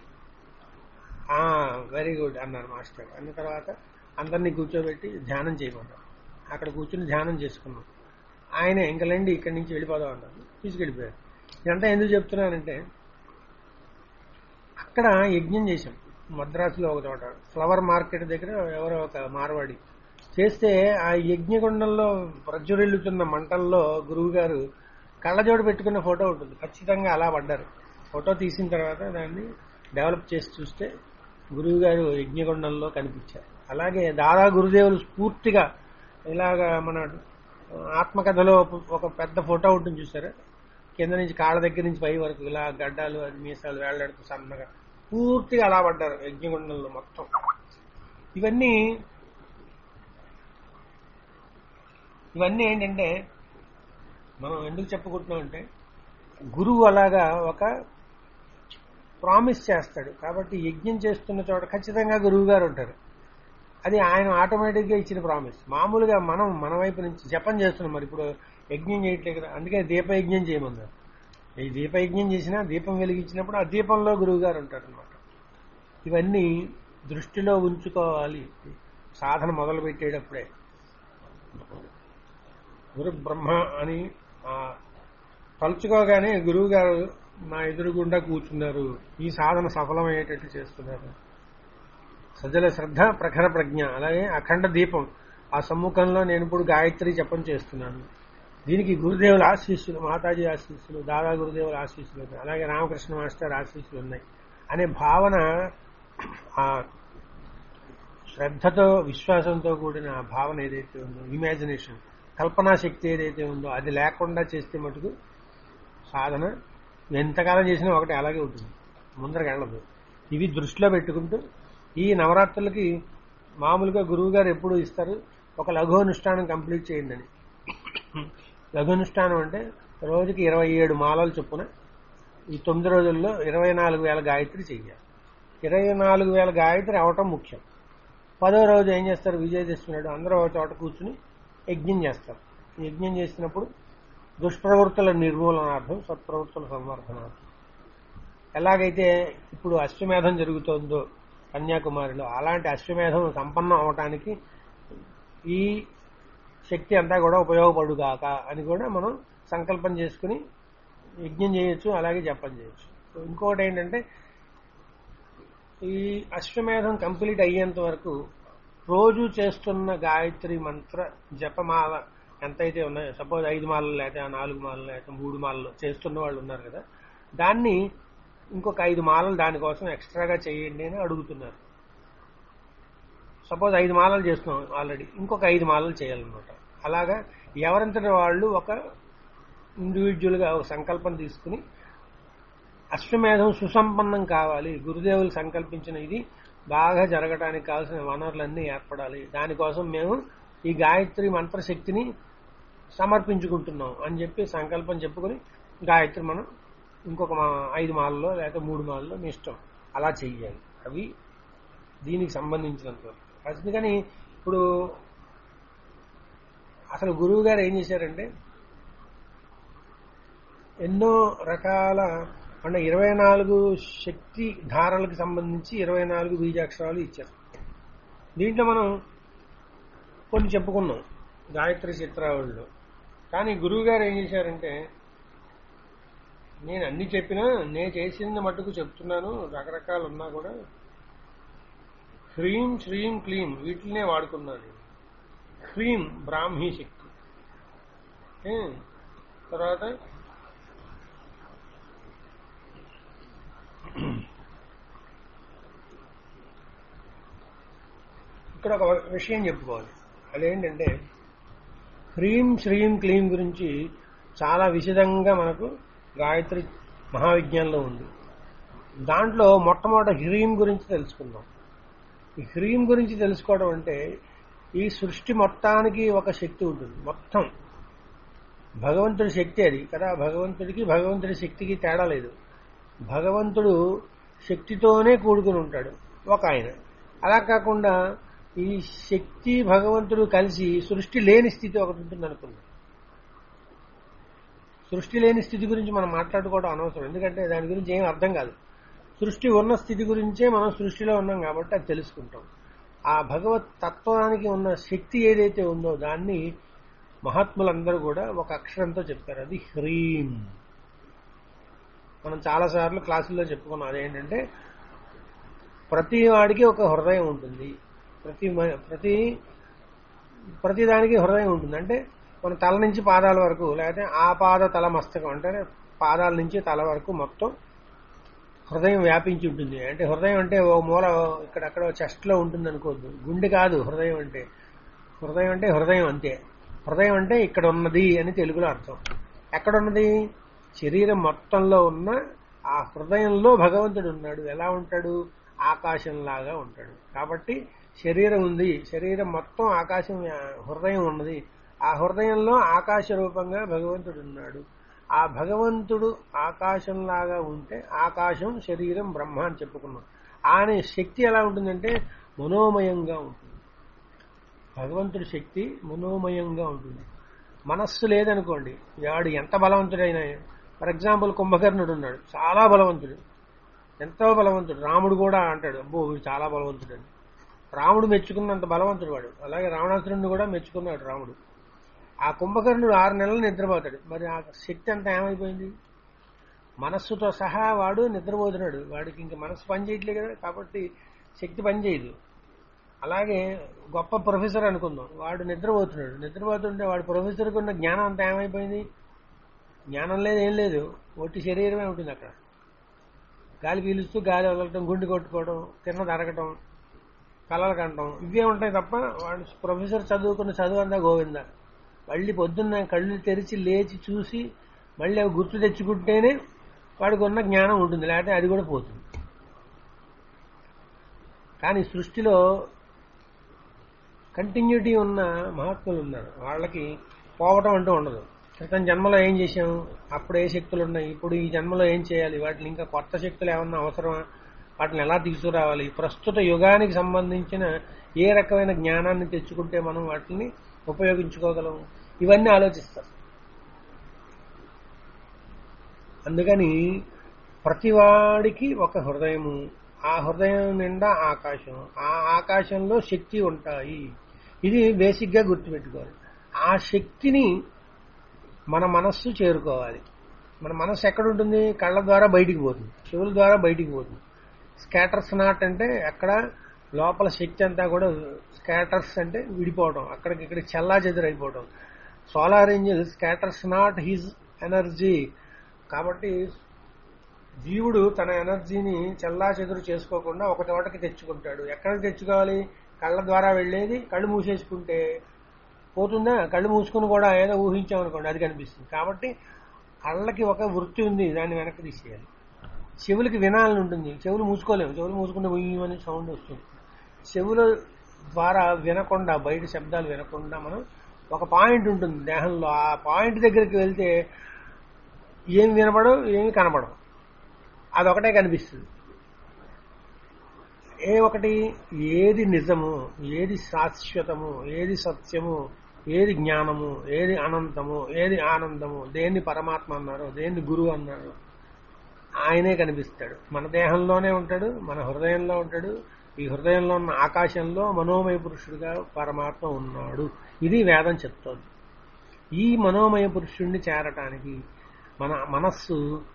వెరీ గుడ్ అన్నారు మాస్టర్ అన్న తర్వాత అందరినీ కూర్చోబెట్టి ధ్యానం చేయమన్నారు అక్కడ కూర్చుని ధ్యానం చేసుకున్నాం ఆయనే ఇంకలండి ఇక్కడి నుంచి వెళ్ళిపోదాం అన్నారు తీసుకెళ్ళిపోయారు ఇదంతా ఎందుకు చెప్తున్నానంటే అక్కడ యజ్ఞం చేశాం మద్రాసులో ఒక చోట ఫ్లవర్ మార్కెట్ దగ్గర ఎవరో ఒక మార్వాడి చేస్తే ఆ యజ్ఞగుండంలో ప్రజ్వరిల్లుతున్న మంటల్లో గురువు గారు కళ్ళజోడు పెట్టుకున్న ఫోటో ఉంటుంది ఖచ్చితంగా అలా పడ్డారు ఫోటో తీసిన తర్వాత దాన్ని డెవలప్ చేసి చూస్తే గురువు గారు యజ్ఞగుండంలో కనిపించారు అలాగే దాదా గురుదేవులు స్ఫూర్తిగా ఇలాగా మన ఆత్మకథలో ఒక పెద్ద ఫోటో ఉంటుంది చూసారా కింద నుంచి కాళ్ళ దగ్గర నుంచి పై వరకు ఇలా గడ్డాలు అది మీసాలు వేళ్లాడుతూ సన్నగా పూర్తిగా అలా పడ్డారు యజ్ఞగుండంలో మొత్తం ఇవన్నీ ఇవన్నీ ఏంటంటే మనం ఎందుకు చెప్పుకుంటున్నాం అంటే గురువు అలాగా ఒక ప్రామిస్ చేస్తాడు కాబట్టి యజ్ఞం చేస్తున్న చోట ఖచ్చితంగా గురువు గారు ఉంటారు అది ఆయన ఆటోమేటిక్గా ఇచ్చిన ప్రామిస్ మామూలుగా మనం మన వైపు నుంచి జపం చేస్తున్నాం మరి ఇప్పుడు యజ్ఞం చేయట్లేదు కదా అందుకే దీపయజ్ఞం చేయమన్నారు ఈ దీపయజ్ఞం చేసినా దీపం వెలిగించినప్పుడు ఆ దీపంలో గురువు గారు ఉంటారు అనమాట ఇవన్నీ దృష్టిలో ఉంచుకోవాలి సాధన మొదలు పెట్టేటప్పుడే గురు బ్రహ్మ అని ఆ తలుచుకోగానే గురువు గారు నా ఎదురుగుండా కూర్చున్నారు ఈ సాధన సఫలమయ్యేటట్టు చేస్తున్నారు సజల శ్రద్ధ ప్రఖర ప్రజ్ఞ అలాగే అఖండ దీపం ఆ సమ్ముఖంలో నేను ఇప్పుడు గాయత్రి జపం చేస్తున్నాను దీనికి గురుదేవుల ఆశీస్సులు మాతాజీ ఆశీస్సులు దాదా గురుదేవుల ఆశీస్సులు ఉన్నాయి అలాగే రామకృష్ణ మాస్టర్ ఆశీస్సులు ఉన్నాయి అనే భావన ఆ శ్రద్ధతో విశ్వాసంతో కూడిన ఆ భావన ఏదైతే ఉందో ఇమాజినేషన్ కల్పనా శక్తి ఏదైతే ఉందో అది లేకుండా చేస్తే మటుకు సాధన ఎంతకాలం చేసినా ఒకటి అలాగే ఉంటుంది ముందరకు వెళ్ళదు ఇవి దృష్టిలో పెట్టుకుంటూ ఈ నవరాత్రులకి మామూలుగా గురువు గారు ఎప్పుడు ఇస్తారు ఒక లఘు అనుష్ఠానం కంప్లీట్ చేయండి అని లఘు అనుష్ఠానం అంటే రోజుకి ఇరవై ఏడు మాలలు చొప్పున ఈ తొమ్మిది రోజుల్లో ఇరవై నాలుగు వేల గాయత్రి చెయ్యాలి ఇరవై నాలుగు వేల గాయత్రి అవటం ముఖ్యం పదో రోజు ఏం చేస్తారు విజయదశమి నాడు అందరూ ఒక చోట కూర్చుని యజ్ఞం చేస్తారు యజ్ఞం చేసినప్పుడు దుష్ప్రవృత్తుల నిర్మూలనార్థం సత్ప్రవృత్తుల సంవర్ధనార్థం ఎలాగైతే ఇప్పుడు అశ్వమేధం జరుగుతోందో కన్యాకుమారిలో అలాంటి అశ్వమేధం సంపన్నం అవటానికి ఈ శక్తి అంతా కూడా ఉపయోగపడుగాక అని కూడా మనం సంకల్పం చేసుకుని యజ్ఞం చేయొచ్చు అలాగే జపం చేయొచ్చు ఇంకోటి ఏంటంటే ఈ అశ్వమేధం కంప్లీట్ అయ్యేంత వరకు రోజు చేస్తున్న గాయత్రి మంత్ర జపమాల ఎంతైతే ఉన్నాయో సపోజ్ ఐదు మాలలు లేకపోతే నాలుగు మాలలు లేకపోతే మూడు మాలలు చేస్తున్న వాళ్ళు ఉన్నారు కదా దాన్ని ఇంకొక ఐదు మాలలు దానికోసం ఎక్స్ట్రాగా చేయండి అని అడుగుతున్నారు సపోజ్ ఐదు మాలలు చేస్తున్నాం ఆల్రెడీ ఇంకొక ఐదు మాలలు చేయాలన్నమాట అలాగా ఎవరంతటి వాళ్ళు ఒక ఇండివిజువల్గా ఒక సంకల్పం తీసుకుని అశ్వమేధం సుసంపన్నం కావాలి గురుదేవులు సంకల్పించిన ఇది బాగా జరగడానికి కావాల్సిన వనరులన్నీ ఏర్పడాలి దానికోసం మేము ఈ గాయత్రి మంత్రశక్తిని సమర్పించుకుంటున్నాం అని చెప్పి సంకల్పం చెప్పుకొని గాయత్రి మనం ఇంకొక మా ఐదు మాలలో లేకపోతే మూడు మాలలో మీ ఇష్టం అలా చెయ్యాలి అవి దీనికి సంబంధించినంత వరకు అందుకని ఇప్పుడు అసలు గురువు గారు ఏం చేశారంటే ఎన్నో రకాల అంటే ఇరవై నాలుగు శక్తి ధారలకు సంబంధించి ఇరవై నాలుగు బీజాక్షరాలు ఇచ్చారు దీంట్లో మనం కొన్ని చెప్పుకున్నాం గాయత్రి చిత్రావళిలో కానీ గురువు గారు ఏం చేశారంటే నేను అన్ని చెప్పినా నేను చేసింది మటుకు చెప్తున్నాను రకరకాలు ఉన్నా కూడా హ్రీం శ్రీం క్లీం వీటినే వాడుకున్నాను హ్రీం బ్రాహ్మీ శక్తి ఏ? తర్వాత ఇక్కడ ఒక విషయం చెప్పుకోవాలి అదేంటంటే హ్రీం శ్రీం క్లీం గురించి చాలా విశదంగా మనకు గాయత్రి మహావిజ్ఞానంలో ఉంది దాంట్లో మొట్టమొదటి హ్రీం గురించి తెలుసుకుందాం ఈ హ్రీం గురించి తెలుసుకోవడం అంటే ఈ సృష్టి మొత్తానికి ఒక శక్తి ఉంటుంది మొత్తం భగవంతుడి శక్తి అది కదా భగవంతుడికి భగవంతుడి శక్తికి తేడా లేదు భగవంతుడు శక్తితోనే కూడుకుని ఉంటాడు ఒక ఆయన అలా కాకుండా ఈ శక్తి భగవంతుడు కలిసి సృష్టి లేని స్థితి ఒకటి ఉంటుంది అనుకుందాం సృష్టి లేని స్థితి గురించి మనం మాట్లాడుకోవడం అనవసరం ఎందుకంటే దాని గురించి ఏం అర్థం కాదు సృష్టి ఉన్న స్థితి గురించే మనం సృష్టిలో ఉన్నాం కాబట్టి అది తెలుసుకుంటాం ఆ భగవత్ తత్వానికి ఉన్న శక్తి ఏదైతే ఉందో దాన్ని మహాత్ములందరూ కూడా ఒక అక్షరంతో చెప్పారు అది హ్రీం మనం చాలాసార్లు క్లాసుల్లో చెప్పుకున్నాం అదేంటంటే ప్రతి వాడికి ఒక హృదయం ఉంటుంది ప్రతి మ- ప్రతి ప్రతి దానికి హృదయం ఉంటుంది అంటే మన తల నుంచి పాదాల వరకు లేకపోతే ఆ పాద తల మస్తకం అంటే పాదాల నుంచి తల వరకు మొత్తం హృదయం వ్యాపించి ఉంటుంది అంటే హృదయం అంటే ఓ మూల ఇక్కడక్కడ చెస్ట్ లో ఉంటుంది అనుకోవద్దు గుండె కాదు హృదయం అంటే హృదయం అంటే హృదయం అంతే హృదయం అంటే ఇక్కడ ఉన్నది అని తెలుగులో అర్థం ఎక్కడ ఉన్నది శరీరం మొత్తంలో ఉన్న ఆ హృదయంలో భగవంతుడు ఉన్నాడు ఎలా ఉంటాడు ఆకాశంలాగా ఉంటాడు కాబట్టి శరీరం ఉంది శరీరం మొత్తం ఆకాశం ఆ, హృదయం ఉన్నది ఆ హృదయంలో ఆకాశ రూపంగా భగవంతుడు ఉన్నాడు ఆ భగవంతుడు ఆకాశంలాగా ఉంటే ఆకాశం శరీరం బ్రహ్మ అని చెప్పుకున్నాం ఆయన శక్తి ఎలా ఉంటుందంటే మనోమయంగా ఉంటుంది భగవంతుడి శక్తి మనోమయంగా ఉంటుంది మనస్సు లేదనుకోండి వాడు ఎంత బలవంతుడైనా ఫర్ ఎగ్జాంపుల్ కుంభకర్ణుడు ఉన్నాడు చాలా బలవంతుడు ఎంతో బలవంతుడు రాముడు కూడా అంటాడు అబ్బో వీడు చాలా బలవంతుడు అని రాముడు మెచ్చుకున్నంత బలవంతుడు వాడు అలాగే రావణాసురుడిని కూడా మెచ్చుకున్నాడు రాముడు ఆ కుంభకర్ణుడు ఆరు నెలలు నిద్రపోతాడు మరి ఆ శక్తి అంతా ఏమైపోయింది మనస్సుతో సహా వాడు నిద్రపోతున్నాడు వాడికి ఇంక మనస్సు పని చేయట్లే కదా కాబట్టి శక్తి పని చేయదు అలాగే గొప్ప ప్రొఫెసర్ అనుకుందాం వాడు నిద్రపోతున్నాడు నిద్రపోతుంటే వాడు ప్రొఫెసర్కి ఉన్న జ్ఞానం అంతా ఏమైపోయింది జ్ఞానం లేదు ఏం లేదు ఒట్టి శరీరమే ఉంటుంది అక్కడ గాలి పీలుస్తూ గాలి వదలటం గుండె కొట్టుకోవడం తిన్నది అరగటం కలలు కంటం ఇవే ఉంటాయి తప్ప వాడు ప్రొఫెసర్ చదువుకున్న చదువు అంతా గోవింద మళ్ళీ పొద్దున్న కళ్ళు తెరిచి లేచి చూసి మళ్ళీ అవి గుర్తు తెచ్చుకుంటేనే వాడికి ఉన్న జ్ఞానం ఉంటుంది లేకపోతే అది కూడా పోతుంది కానీ సృష్టిలో కంటిన్యూటీ ఉన్న మహాత్ములు ఉన్నారు వాళ్ళకి పోవటం అంటూ ఉండదు క్రితం జన్మలో ఏం చేశాం అప్పుడు ఏ శక్తులు ఉన్నాయి ఇప్పుడు ఈ జన్మలో ఏం చేయాలి వాటిని ఇంకా కొత్త శక్తులు ఏమన్నా అవసరమా వాటిని ఎలా తీసుకురావాలి ప్రస్తుత యుగానికి సంబంధించిన ఏ రకమైన జ్ఞానాన్ని తెచ్చుకుంటే మనం వాటిని ఉపయోగించుకోగలం ఇవన్నీ ఆలోచిస్తాం అందుకని ప్రతివాడికి ఒక హృదయము ఆ హృదయం నిండా ఆకాశం ఆ ఆకాశంలో శక్తి ఉంటాయి ఇది బేసిక్ గా గుర్తుపెట్టుకోవాలి ఆ శక్తిని మన మనస్సు చేరుకోవాలి మన మనస్సు ఎక్కడ ఉంటుంది కళ్ళ ద్వారా బయటికి పోతుంది చెవుల ద్వారా బయటికి పోతుంది స్కాటర్స్ నాట్ అంటే అక్కడ లోపల శక్తి అంతా కూడా స్కాటర్స్ అంటే విడిపోవడం అక్కడికి ఇక్కడికి చల్లా చెదురైపోవడం solar angel scatters not his energy కాబట్టి జీవుడు తన ఎనర్జీని చెల్లా చెదురు చేసుకోకుండా ఒక చోటకి తెచ్చుకుంటాడు ఎక్కడ తెచ్చుకోవాలి కళ్ళ ద్వారా వెళ్ళేది కళ్ళు మూసేసుకుంటే పోతుందా కళ్ళు మూసుకుని కూడా ఏదో ఊహించామనుకోండి అది కనిపిస్తుంది కాబట్టి కళ్ళకి ఒక వృత్తి ఉంది దాన్ని వెనక్కి తీసేయాలి చెవులకి వినాలని ఉంటుంది చెవులు మూసుకోలేము చెవులు మూసుకుంటే ఉయ్యమని సౌండ్ వస్తుంది చెవుల ద్వారా వినకుండా బయట శబ్దాలు వినకుండా మనం ఒక పాయింట్ ఉంటుంది దేహంలో ఆ పాయింట్ దగ్గరికి వెళ్తే ఏం వినపడవు ఏమి కనపడవు అదొకటే కనిపిస్తుంది ఏ ఒకటి ఏది నిజము ఏది శాశ్వతము ఏది సత్యము ఏది జ్ఞానము ఏది అనంతము ఏది ఆనందము దేన్ని పరమాత్మ అన్నారు దేన్ని గురువు అన్నారు ఆయనే కనిపిస్తాడు మన దేహంలోనే ఉంటాడు మన హృదయంలో ఉంటాడు ఈ హృదయంలో ఉన్న ఆకాశంలో మనోమయ పురుషుడిగా పరమాత్మ ఉన్నాడు ఇది వేదం చెప్తోంది ఈ మనోమయ పురుషుడిని చేరటానికి మన మనస్సు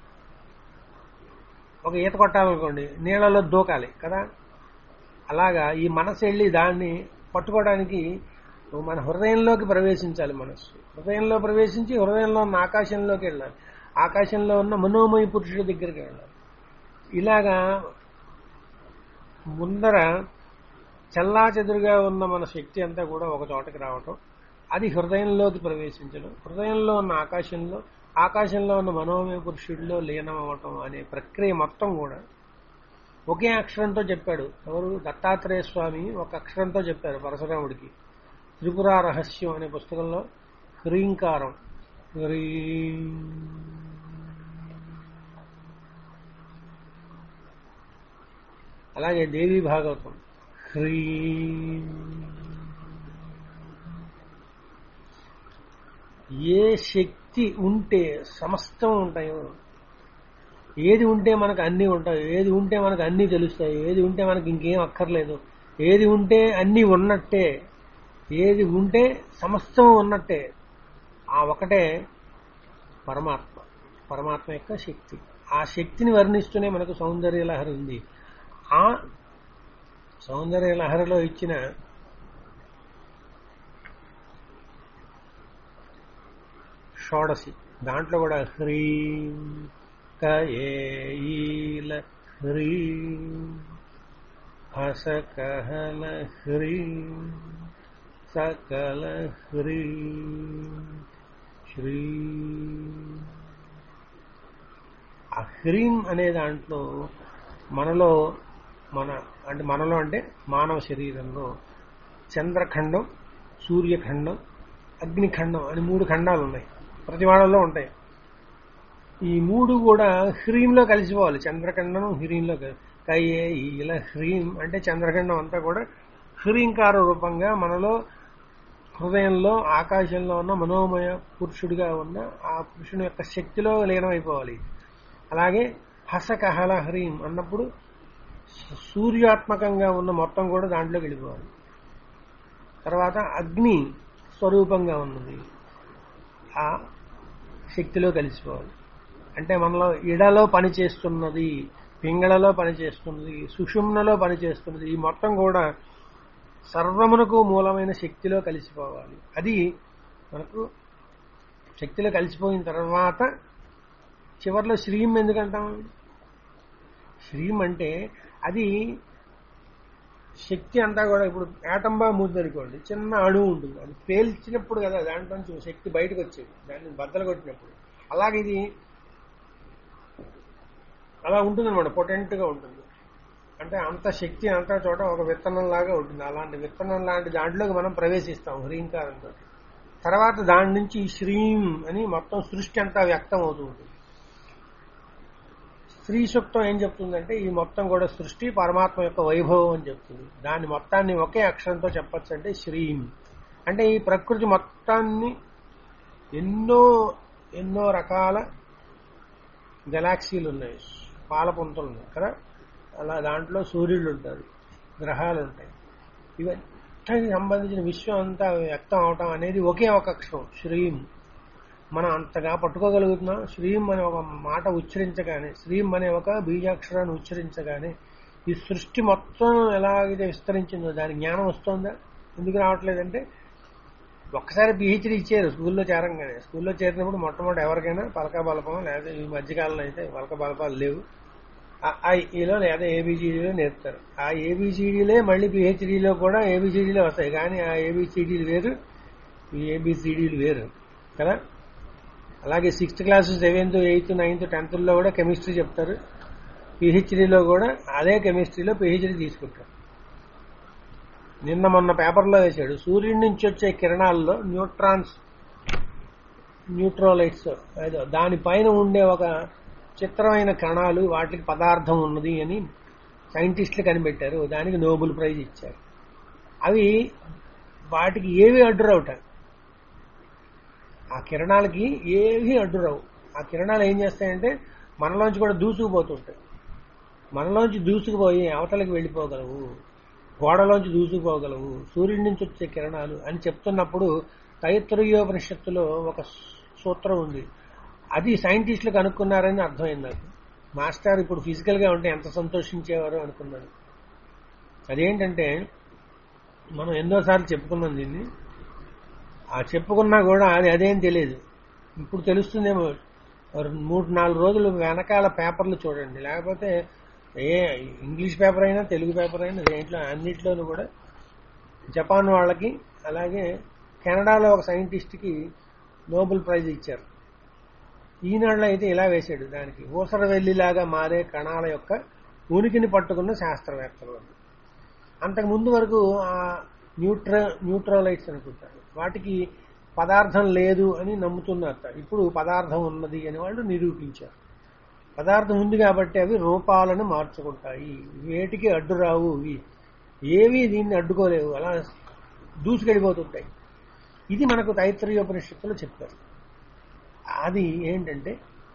ఒక ఈత కొట్టాలనుకోండి నీళ్ళలో దూకాలి కదా అలాగా ఈ మనసు వెళ్ళి దాన్ని పట్టుకోవడానికి మన హృదయంలోకి ప్రవేశించాలి మనస్సు హృదయంలో ప్రవేశించి హృదయంలో ఉన్న ఆకాశంలోకి వెళ్ళాలి ఆకాశంలో ఉన్న మనోమయ పురుషుడి దగ్గరికి వెళ్ళాలి ఇలాగా ముందర చల్లా చెదురుగా ఉన్న మన శక్తి అంతా కూడా ఒక చోటకి రావటం అది హృదయంలోకి ప్రవేశించడం హృదయంలో ఉన్న ఆకాశంలో ఆకాశంలో ఉన్న మనోమయ పురుషుడిలో లీనం అవ్వటం అనే ప్రక్రియ మొత్తం కూడా ఒకే అక్షరంతో చెప్పాడు ఎవరు దత్తాత్రేయ స్వామి ఒక అక్షరంతో చెప్పారు పరశురాముడికి త్రిపుర రహస్యం అనే పుస్తకంలో హ్రీంకారం హ్రీం అలాగే దేవి భాగవతం హ్రీం ఏ శక్తి ఉంటే సమస్తం ఉంటాయో ఏది ఉంటే మనకు అన్నీ ఉంటాయి ఏది ఉంటే మనకు అన్నీ తెలుస్తాయి ఏది ఉంటే మనకి ఇంకేం అక్కర్లేదు ఏది ఉంటే అన్నీ ఉన్నట్టే ఏది ఉంటే సమస్తం ఉన్నట్టే ఆ ఒకటే పరమాత్మ పరమాత్మ యొక్క శక్తి ఆ శక్తిని వర్ణిస్తూనే మనకు సౌందర్య లహరి ఉంది ఆ సౌందర్య లహరిలో ఇచ్చిన షోడసి దాంట్లో కూడా హ్రీం కయేల హ్రీం హసకహల హ్రీం సకల హ్రీం శ్రీ ఆ హ్రీం అనే దాంట్లో మనలో మన అంటే మనలో అంటే మానవ శరీరంలో చంద్రఖండం సూర్యఖండం అగ్నిఖండం అని మూడు ఖండాలు ఉన్నాయి ప్రతి వాళ్ళలో ఉంటాయి ఈ మూడు కూడా హ్రీంలో కలిసిపోవాలి చంద్రఖండం హ్రీంలో కయ్యే ఇలా హ్రీం అంటే చంద్రఖండం అంతా కూడా హ్రీంకార రూపంగా మనలో హృదయంలో ఆకాశంలో ఉన్న మనోమయ పురుషుడిగా ఉన్న ఆ పురుషుని యొక్క శక్తిలో లీనమైపోవాలి అలాగే హసకహల హ్రీం అన్నప్పుడు సూర్యాత్మకంగా ఉన్న మొత్తం కూడా దాంట్లోకి వెళ్ళిపోవాలి తర్వాత అగ్ని స్వరూపంగా ఉన్నది ఆ శక్తిలో కలిసిపోవాలి అంటే మనలో ఇడలో పనిచేస్తున్నది పింగళలో పనిచేస్తున్నది సుషుమ్నలో పనిచేస్తున్నది ఈ మొత్తం కూడా సర్వమునకు మూలమైన శక్తిలో కలిసిపోవాలి అది మనకు శక్తిలో కలిసిపోయిన తర్వాత చివరిలో శ్రీం ఎందుకంటాం శ్రీం అంటే అది శక్తి అంతా కూడా ఇప్పుడు ఏటంబా ముద్దు అనుకోండి చిన్న అణువు ఉంటుంది అది పేల్చినప్పుడు కదా దాంట్లో నుంచి శక్తి బయటకు వచ్చేది దాన్ని బద్దలు కొట్టినప్పుడు అలాగే ఇది అలా ఉంటుంది అనమాట పొటెంట్గా ఉంటుంది అంటే అంత శక్తి అంతా చోట ఒక విత్తనం లాగా ఉంటుంది అలాంటి విత్తనం లాంటి దాంట్లోకి మనం ప్రవేశిస్తాం హ్రీంకారంతో తర్వాత దాని నుంచి శ్రీం అని మొత్తం సృష్టి అంతా వ్యక్తం అవుతూ ఉంటుంది స్త్రీ సూక్తం ఏం చెప్తుందంటే ఈ మొత్తం కూడా సృష్టి పరమాత్మ యొక్క వైభవం అని చెప్తుంది దాని మొత్తాన్ని ఒకే అక్షరంతో చెప్పచ్చు అంటే శ్రీం అంటే ఈ ప్రకృతి మొత్తాన్ని ఎన్నో ఎన్నో రకాల గెలాక్సీలు ఉన్నాయి పాలపుంతలు ఉన్నాయి కదా అలా దాంట్లో సూర్యుడు ఉంటారు గ్రహాలు ఉంటాయి ఇవన్నీ సంబంధించిన విశ్వం అంతా వ్యక్తం అవటం అనేది ఒకే ఒక అక్షరం శ్రీం మనం అంతగా పట్టుకోగలుగుతున్నాం శ్రీం అనే ఒక మాట ఉచ్చరించగానే శ్రీం అనే ఒక బీజాక్షరాన్ని ఉచ్చరించగానే ఈ సృష్టి మొత్తం ఎలాగైతే విస్తరించిందో దాని జ్ఞానం వస్తుందా ఎందుకు రావట్లేదంటే ఒక్కసారి పిహెచ్డీ ఇచ్చారు స్కూల్లో చేరంగానే స్కూల్లో చేరినప్పుడు మొట్టమొదటి ఎవరికైనా పలక బలపం లేదా ఈ మధ్యకాలంలో అయితే పలక బలపాలు లేవు ఈలో లేదా ఏబిసిడీలో నేర్పుతారు ఆ ఏబిసిడీలే మళ్ళీ పిహెచ్డీలో కూడా ఏబిసిడీలే వస్తాయి కానీ ఆ ఏబిసిడీలు వేరు ఈ ఏబిసిడీలు వేరు కదా అలాగే sixth class seventh eighth ninth టెన్త్లో కూడా కెమిస్ట్రీ చెప్తారు పిహెచ్డీలో కూడా అదే కెమిస్ట్రీలో పిహెచ్డీ తీసుకుంటారు నిన్న మొన్న పేపర్లో వేశాడు సూర్యుడి నుంచి వచ్చే కిరణాల్లో న్యూట్రాన్స్ న్యూట్రోలైట్స్ ఏదో దానిపైన ఉండే ఒక చిత్రమైన కణాలు వాటికి పదార్థం ఉన్నది అని సైంటిస్టులు కనిపెట్టారు దానికి నోబెల్ ప్రైజ్ ఇచ్చారు అవి వాటికి ఏవి అడ్డురావుట ఆ కిరణాలకి ఏవి అడ్డురావు ఆ కిరణాలు ఏం చేస్తాయంటే మనలోంచి కూడా దూసుకుపోతుంటాయి మనలోంచి దూసుకుపోయి అవతలకి వెళ్ళిపోగలవు గోడలోంచి దూసుకుపోగలవు సూర్యుడి నుంచి వచ్చే కిరణాలు అని చెప్తున్నప్పుడు తైత్రయోపనిషత్తులో ఒక సూత్రం ఉంది అది సైంటిస్టులు కనుక్కున్నారని అర్థమైంది నాకు మాస్టర్ ఇప్పుడు ఫిజికల్ గా ఉంటే ఎంత సంతోషించేవారో అనుకున్నాను అదేంటంటే మనం ఎన్నోసార్లు చెప్పుకున్నాం దీన్ని ఆ చెప్పుకున్నా కూడా అది అదేం తెలియదు ఇప్పుడు తెలుస్తుందేమో మూడు నాలుగు రోజులు వెనకాల పేపర్లు చూడండి లేకపోతే ఏ ఇంగ్లీష్ పేపర్ అయినా తెలుగు పేపర్ అయినా దేంట్లో అన్నిట్లోనూ కూడా జపాన్ వాళ్ళకి అలాగే కెనడాలో ఒక సైంటిస్ట్కి నోబెల్ ప్రైజ్ ఇచ్చారు ఈనాడులో అయితే ఇలా వేశాడు దానికి ఊసరవెల్లిలాగా మారే కణాల యొక్క ఉనికిని పట్టుకున్న శాస్త్రవేత్తలు అంతకు ముందు వరకు ఆ న్యూట్ర న్యూట్రలైట్స్ అనుకుంటారు వాటికి పదార్థం లేదు అని నమ్ముతున్నారు ఇప్పుడు పదార్థం ఉన్నది అని వాళ్ళు నిరూపించారు పదార్థం ఉంది కాబట్టి అవి రూపాలను మార్చుకుంటాయి వేటికి అడ్డు రావు ఇవి ఏవి దీన్ని అడ్డుకోలేవు అలా దూసుకెళ్ళిపోతుంటాయి ఇది మనకు తైత్రీయోపనిషత్తులో చెప్పారు అది ఏంటంటే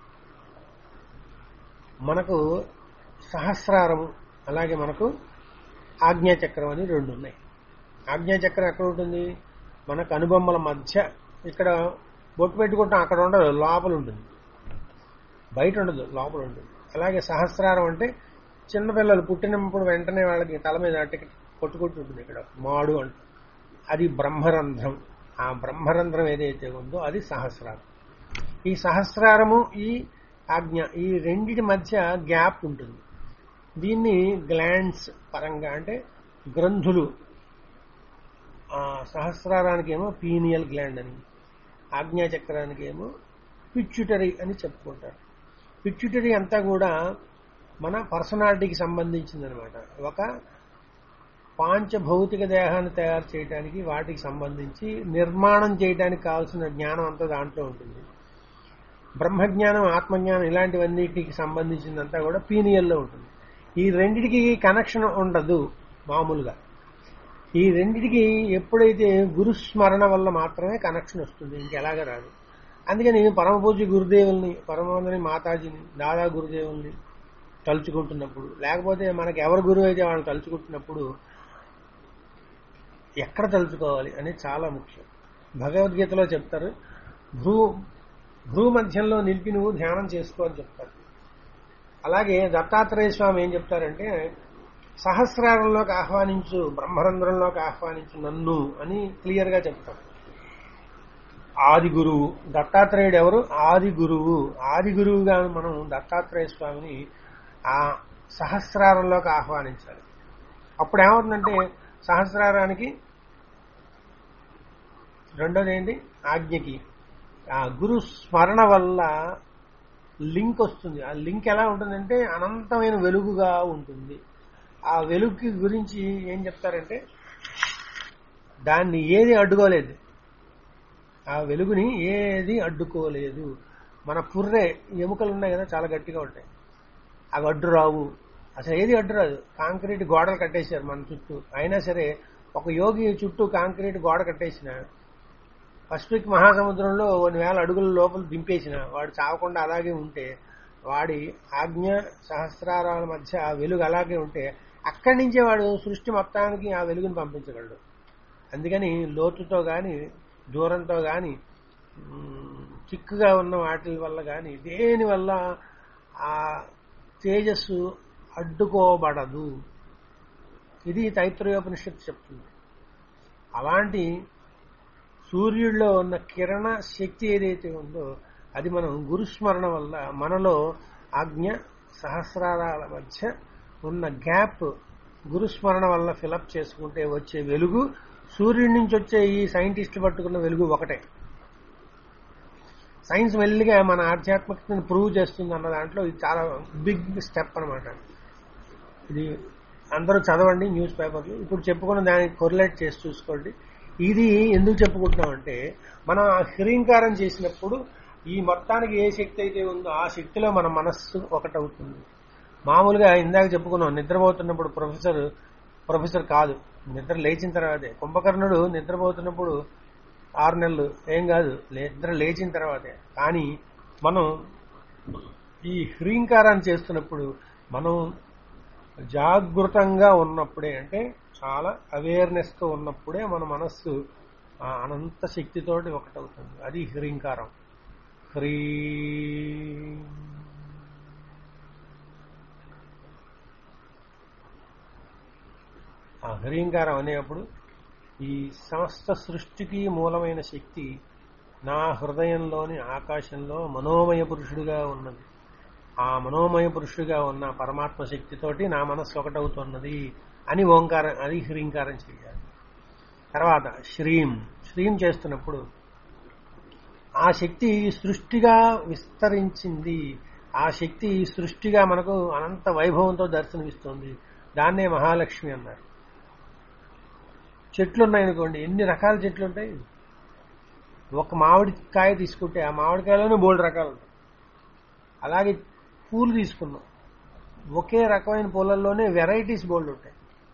మనకు సహస్రారము అలాగే మనకు ఆజ్ఞాచక్రం అని రెండు ఉన్నాయి ఆజ్ఞాచక్రం ఎక్కడ ఉంటుంది మనకు అనుబొమ్మల మధ్య ఇక్కడ బొట్టు పెట్టుకుంటాం అక్కడ ఉండదు లోపల ఉంటుంది బయట ఉండదు లోపల ఉంటుంది అలాగే సహస్రారం అంటే చిన్నపిల్లలు పుట్టినప్పుడు వెంటనే వాళ్ళకి తల మీద అట్టి కొట్టుకుంటుంటుంది ఇక్కడ మాడు అంట అది బ్రహ్మరంధ్రం ఆ బ్రహ్మరంధ్రం ఏదైతే ఉందో అది సహస్రారం ఈ సహస్రారము ఈ ఆజ్ఞ ఈ రెండిటి మధ్య గ్యాప్ ఉంటుంది దీన్ని గ్లాండ్స్ పరంగా అంటే గ్రంథులు సహస్రారానికి ఏమో పీనియల్ గ్లాండ్ అని ఆజ్ఞాచక్రానికి ఏమో పిచ్యుటరీ అని చెప్పుకుంటారు పిచ్యుటరీ అంతా కూడా మన పర్సనాలిటీకి సంబంధించిందనమాట ఒక పాంచభౌతిక దేహాన్ని తయారు చేయడానికి వాటికి సంబంధించి నిర్మాణం చేయడానికి కావాల్సిన జ్ఞానం అంతా దాంట్లో ఉంటుంది బ్రహ్మజ్ఞానం ఆత్మజ్ఞానం ఇలాంటివన్నిటికి సంబంధించిందంతా కూడా పీనియల్లో ఉంటుంది ఈ రెండిటికి కనెక్షన్ ఉండదు మామూలుగా ఈ రెండిటికి ఎప్పుడైతే గురుస్మరణ వల్ల మాత్రమే కనెక్షన్ వస్తుంది ఇంకెలాగా రాదు అందుకని పరమ పూజ్య గురుదేవుల్ని పరమవందని మాతాజీని దాదా గురుదేవుల్ని తలుచుకుంటున్నప్పుడు లేకపోతే మనకి ఎవరు గురువు అయితే వాళ్ళని తలుచుకుంటున్నప్పుడు ఎక్కడ తలుచుకోవాలి అనేది చాలా ముఖ్యం భగవద్గీతలో చెప్తారు భ్రూ భ్రూ మధ్యంలో నిలిపి నువ్వు ధ్యానం చేసుకో అని చెప్తారు అలాగే దత్తాత్రేయ స్వామి ఏం చెప్తారంటే సహస్రారంలోకి ఆహ్వానించు బ్రహ్మరంధ్రంలోకి ఆహ్వానించు నన్ను అని క్లియర్ గా చెప్తారు ఆది గురువు దత్తాత్రేయుడు ఎవరు ఆది గురువు ఆది గురువుగా మనం దత్తాత్రేయ స్వామిని ఆ సహస్రారంలోకి ఆహ్వానించాలి అప్పుడు ఏమవుతుందంటే సహస్రారానికి రెండోది ఏంటి ఆజ్ఞకి ఆ గురు స్మరణ వల్ల లింక్ వస్తుంది ఆ లింక్ ఎలా ఉంటుందంటే అనంతమైన వెలుగుగా ఉంటుంది ఆ వెలుగుకి గురించి ఏం చెప్తారంటే దాన్ని ఏది అడ్డుకోలేదు ఆ వెలుగుని ఏది అడ్డుకోలేదు మన పుర్రె ఎముకలు ఉన్నాయి కదా చాలా గట్టిగా ఉంటాయి అవి అడ్డు రావు అసలు ఏది అడ్డు రాదు కాంక్రీట్ గోడలు కట్టేశారు మన చుట్టూ అయినా సరే ఒక యోగి చుట్టూ కాంక్రీట్ గోడ కట్టేసిన పసిఫిక్ మహాసముద్రంలో కొన్ని వేల అడుగుల లోపల దింపేసిన వాడు చావకుండా అలాగే ఉంటే వాడి ఆజ్ఞ సహస్రారాల మధ్య ఆ వెలుగు అలాగే ఉంటే అక్కడి నుంచే వాడు సృష్టి మొత్తానికి ఆ వెలుగుని పంపించగలడు అందుకని లోతుతో గాని దూరంతో గాని చిక్కుగా ఉన్న వాటి వల్ల గాని దేని వల్ల ఆ తేజస్సు అడ్డుకోబడదు ఇది తైత్రయోపనిషత్తు చెప్తుంది అలాంటి సూర్యుడిలో ఉన్న కిరణ శక్తి ఏదైతే ఉందో అది మనం గురుస్మరణ వల్ల మనలో ఆజ్ఞ సహస్రాల మధ్య ఉన్న గ్యాప్ గురుస్మరణ వల్ల ఫిలప్ చేసుకుంటే వచ్చే వెలుగు సూర్యుడి నుంచి వచ్చే ఈ సైంటిస్టులు పట్టుకున్న వెలుగు ఒకటే సైన్స్ మెల్లిగా మన ఆధ్యాత్మికతను ప్రూవ్ చేస్తుంది అన్న దాంట్లో ఇది చాలా బిగ్ స్టెప్ అన్నమాట ఇది అందరూ చదవండి న్యూస్ పేపర్లు ఇప్పుడు చెప్పుకున్న దానికి కొరిలేట్ చేసి చూసుకోండి ఇది ఎందుకు చెప్పుకుంటున్నామంటే మనం ఆ హ్రీంకారం చేసినప్పుడు ఈ మొత్తానికి ఏ శక్తి అయితే ఉందో ఆ శక్తిలో మన మనస్సు ఒకటవుతుంది మామూలుగా ఇందాక చెప్పుకున్నాం నిద్రపోతున్నప్పుడు ప్రొఫెసర్ ప్రొఫెసర్ కాదు నిద్ర లేచిన తర్వాతే కుంభకర్ణుడు నిద్రపోతున్నప్పుడు ఆరు నెలలు ఏం కాదు నిద్ర లేచిన తర్వాతే కానీ మనం ఈ హ్రీంకారాన్ని చేస్తున్నప్పుడు మనం జాగృతంగా ఉన్నప్పుడే అంటే చాలా అవేర్నెస్ తో ఉన్నప్పుడే మన మనస్సు ఆ అనంత శక్తితోటి ఒకటవుతుంది అది హ్రీంకారం హ్రీ ఆ హ్రీంకారం అనేటప్పుడు ఈ సమస్త సృష్టికి మూలమైన శక్తి నా హృదయంలోని ఆకాశంలో మనోమయ పురుషుడిగా ఉన్నది ఆ మనోమయ పురుషుడిగా ఉన్న పరమాత్మ శక్తితోటి నా మనస్సు ఒకటవుతున్నది అని ఓంకారం అది హ్రీంకారం చేయాలి తర్వాత శ్రీం శ్రీం చేస్తున్నప్పుడు ఆ శక్తి సృష్టిగా విస్తరించింది ఆ శక్తి సృష్టిగా మనకు అనంత వైభవంతో దర్శనమిస్తుంది దాన్నే మహాలక్ష్మి అన్నారు చెట్లు ఉన్నాయనుకోండి ఎన్ని రకాల చెట్లు ఉంటాయి ఒక మామిడికాయ తీసుకుంటే ఆ మామిడికాయలోనే బోల్డ్ రకాలు ఉంటాయి అలాగే పూలు తీసుకున్నాం ఒకే రకమైన పూలల్లోనే వెరైటీస్ బోల్డ్ ఉంటాయి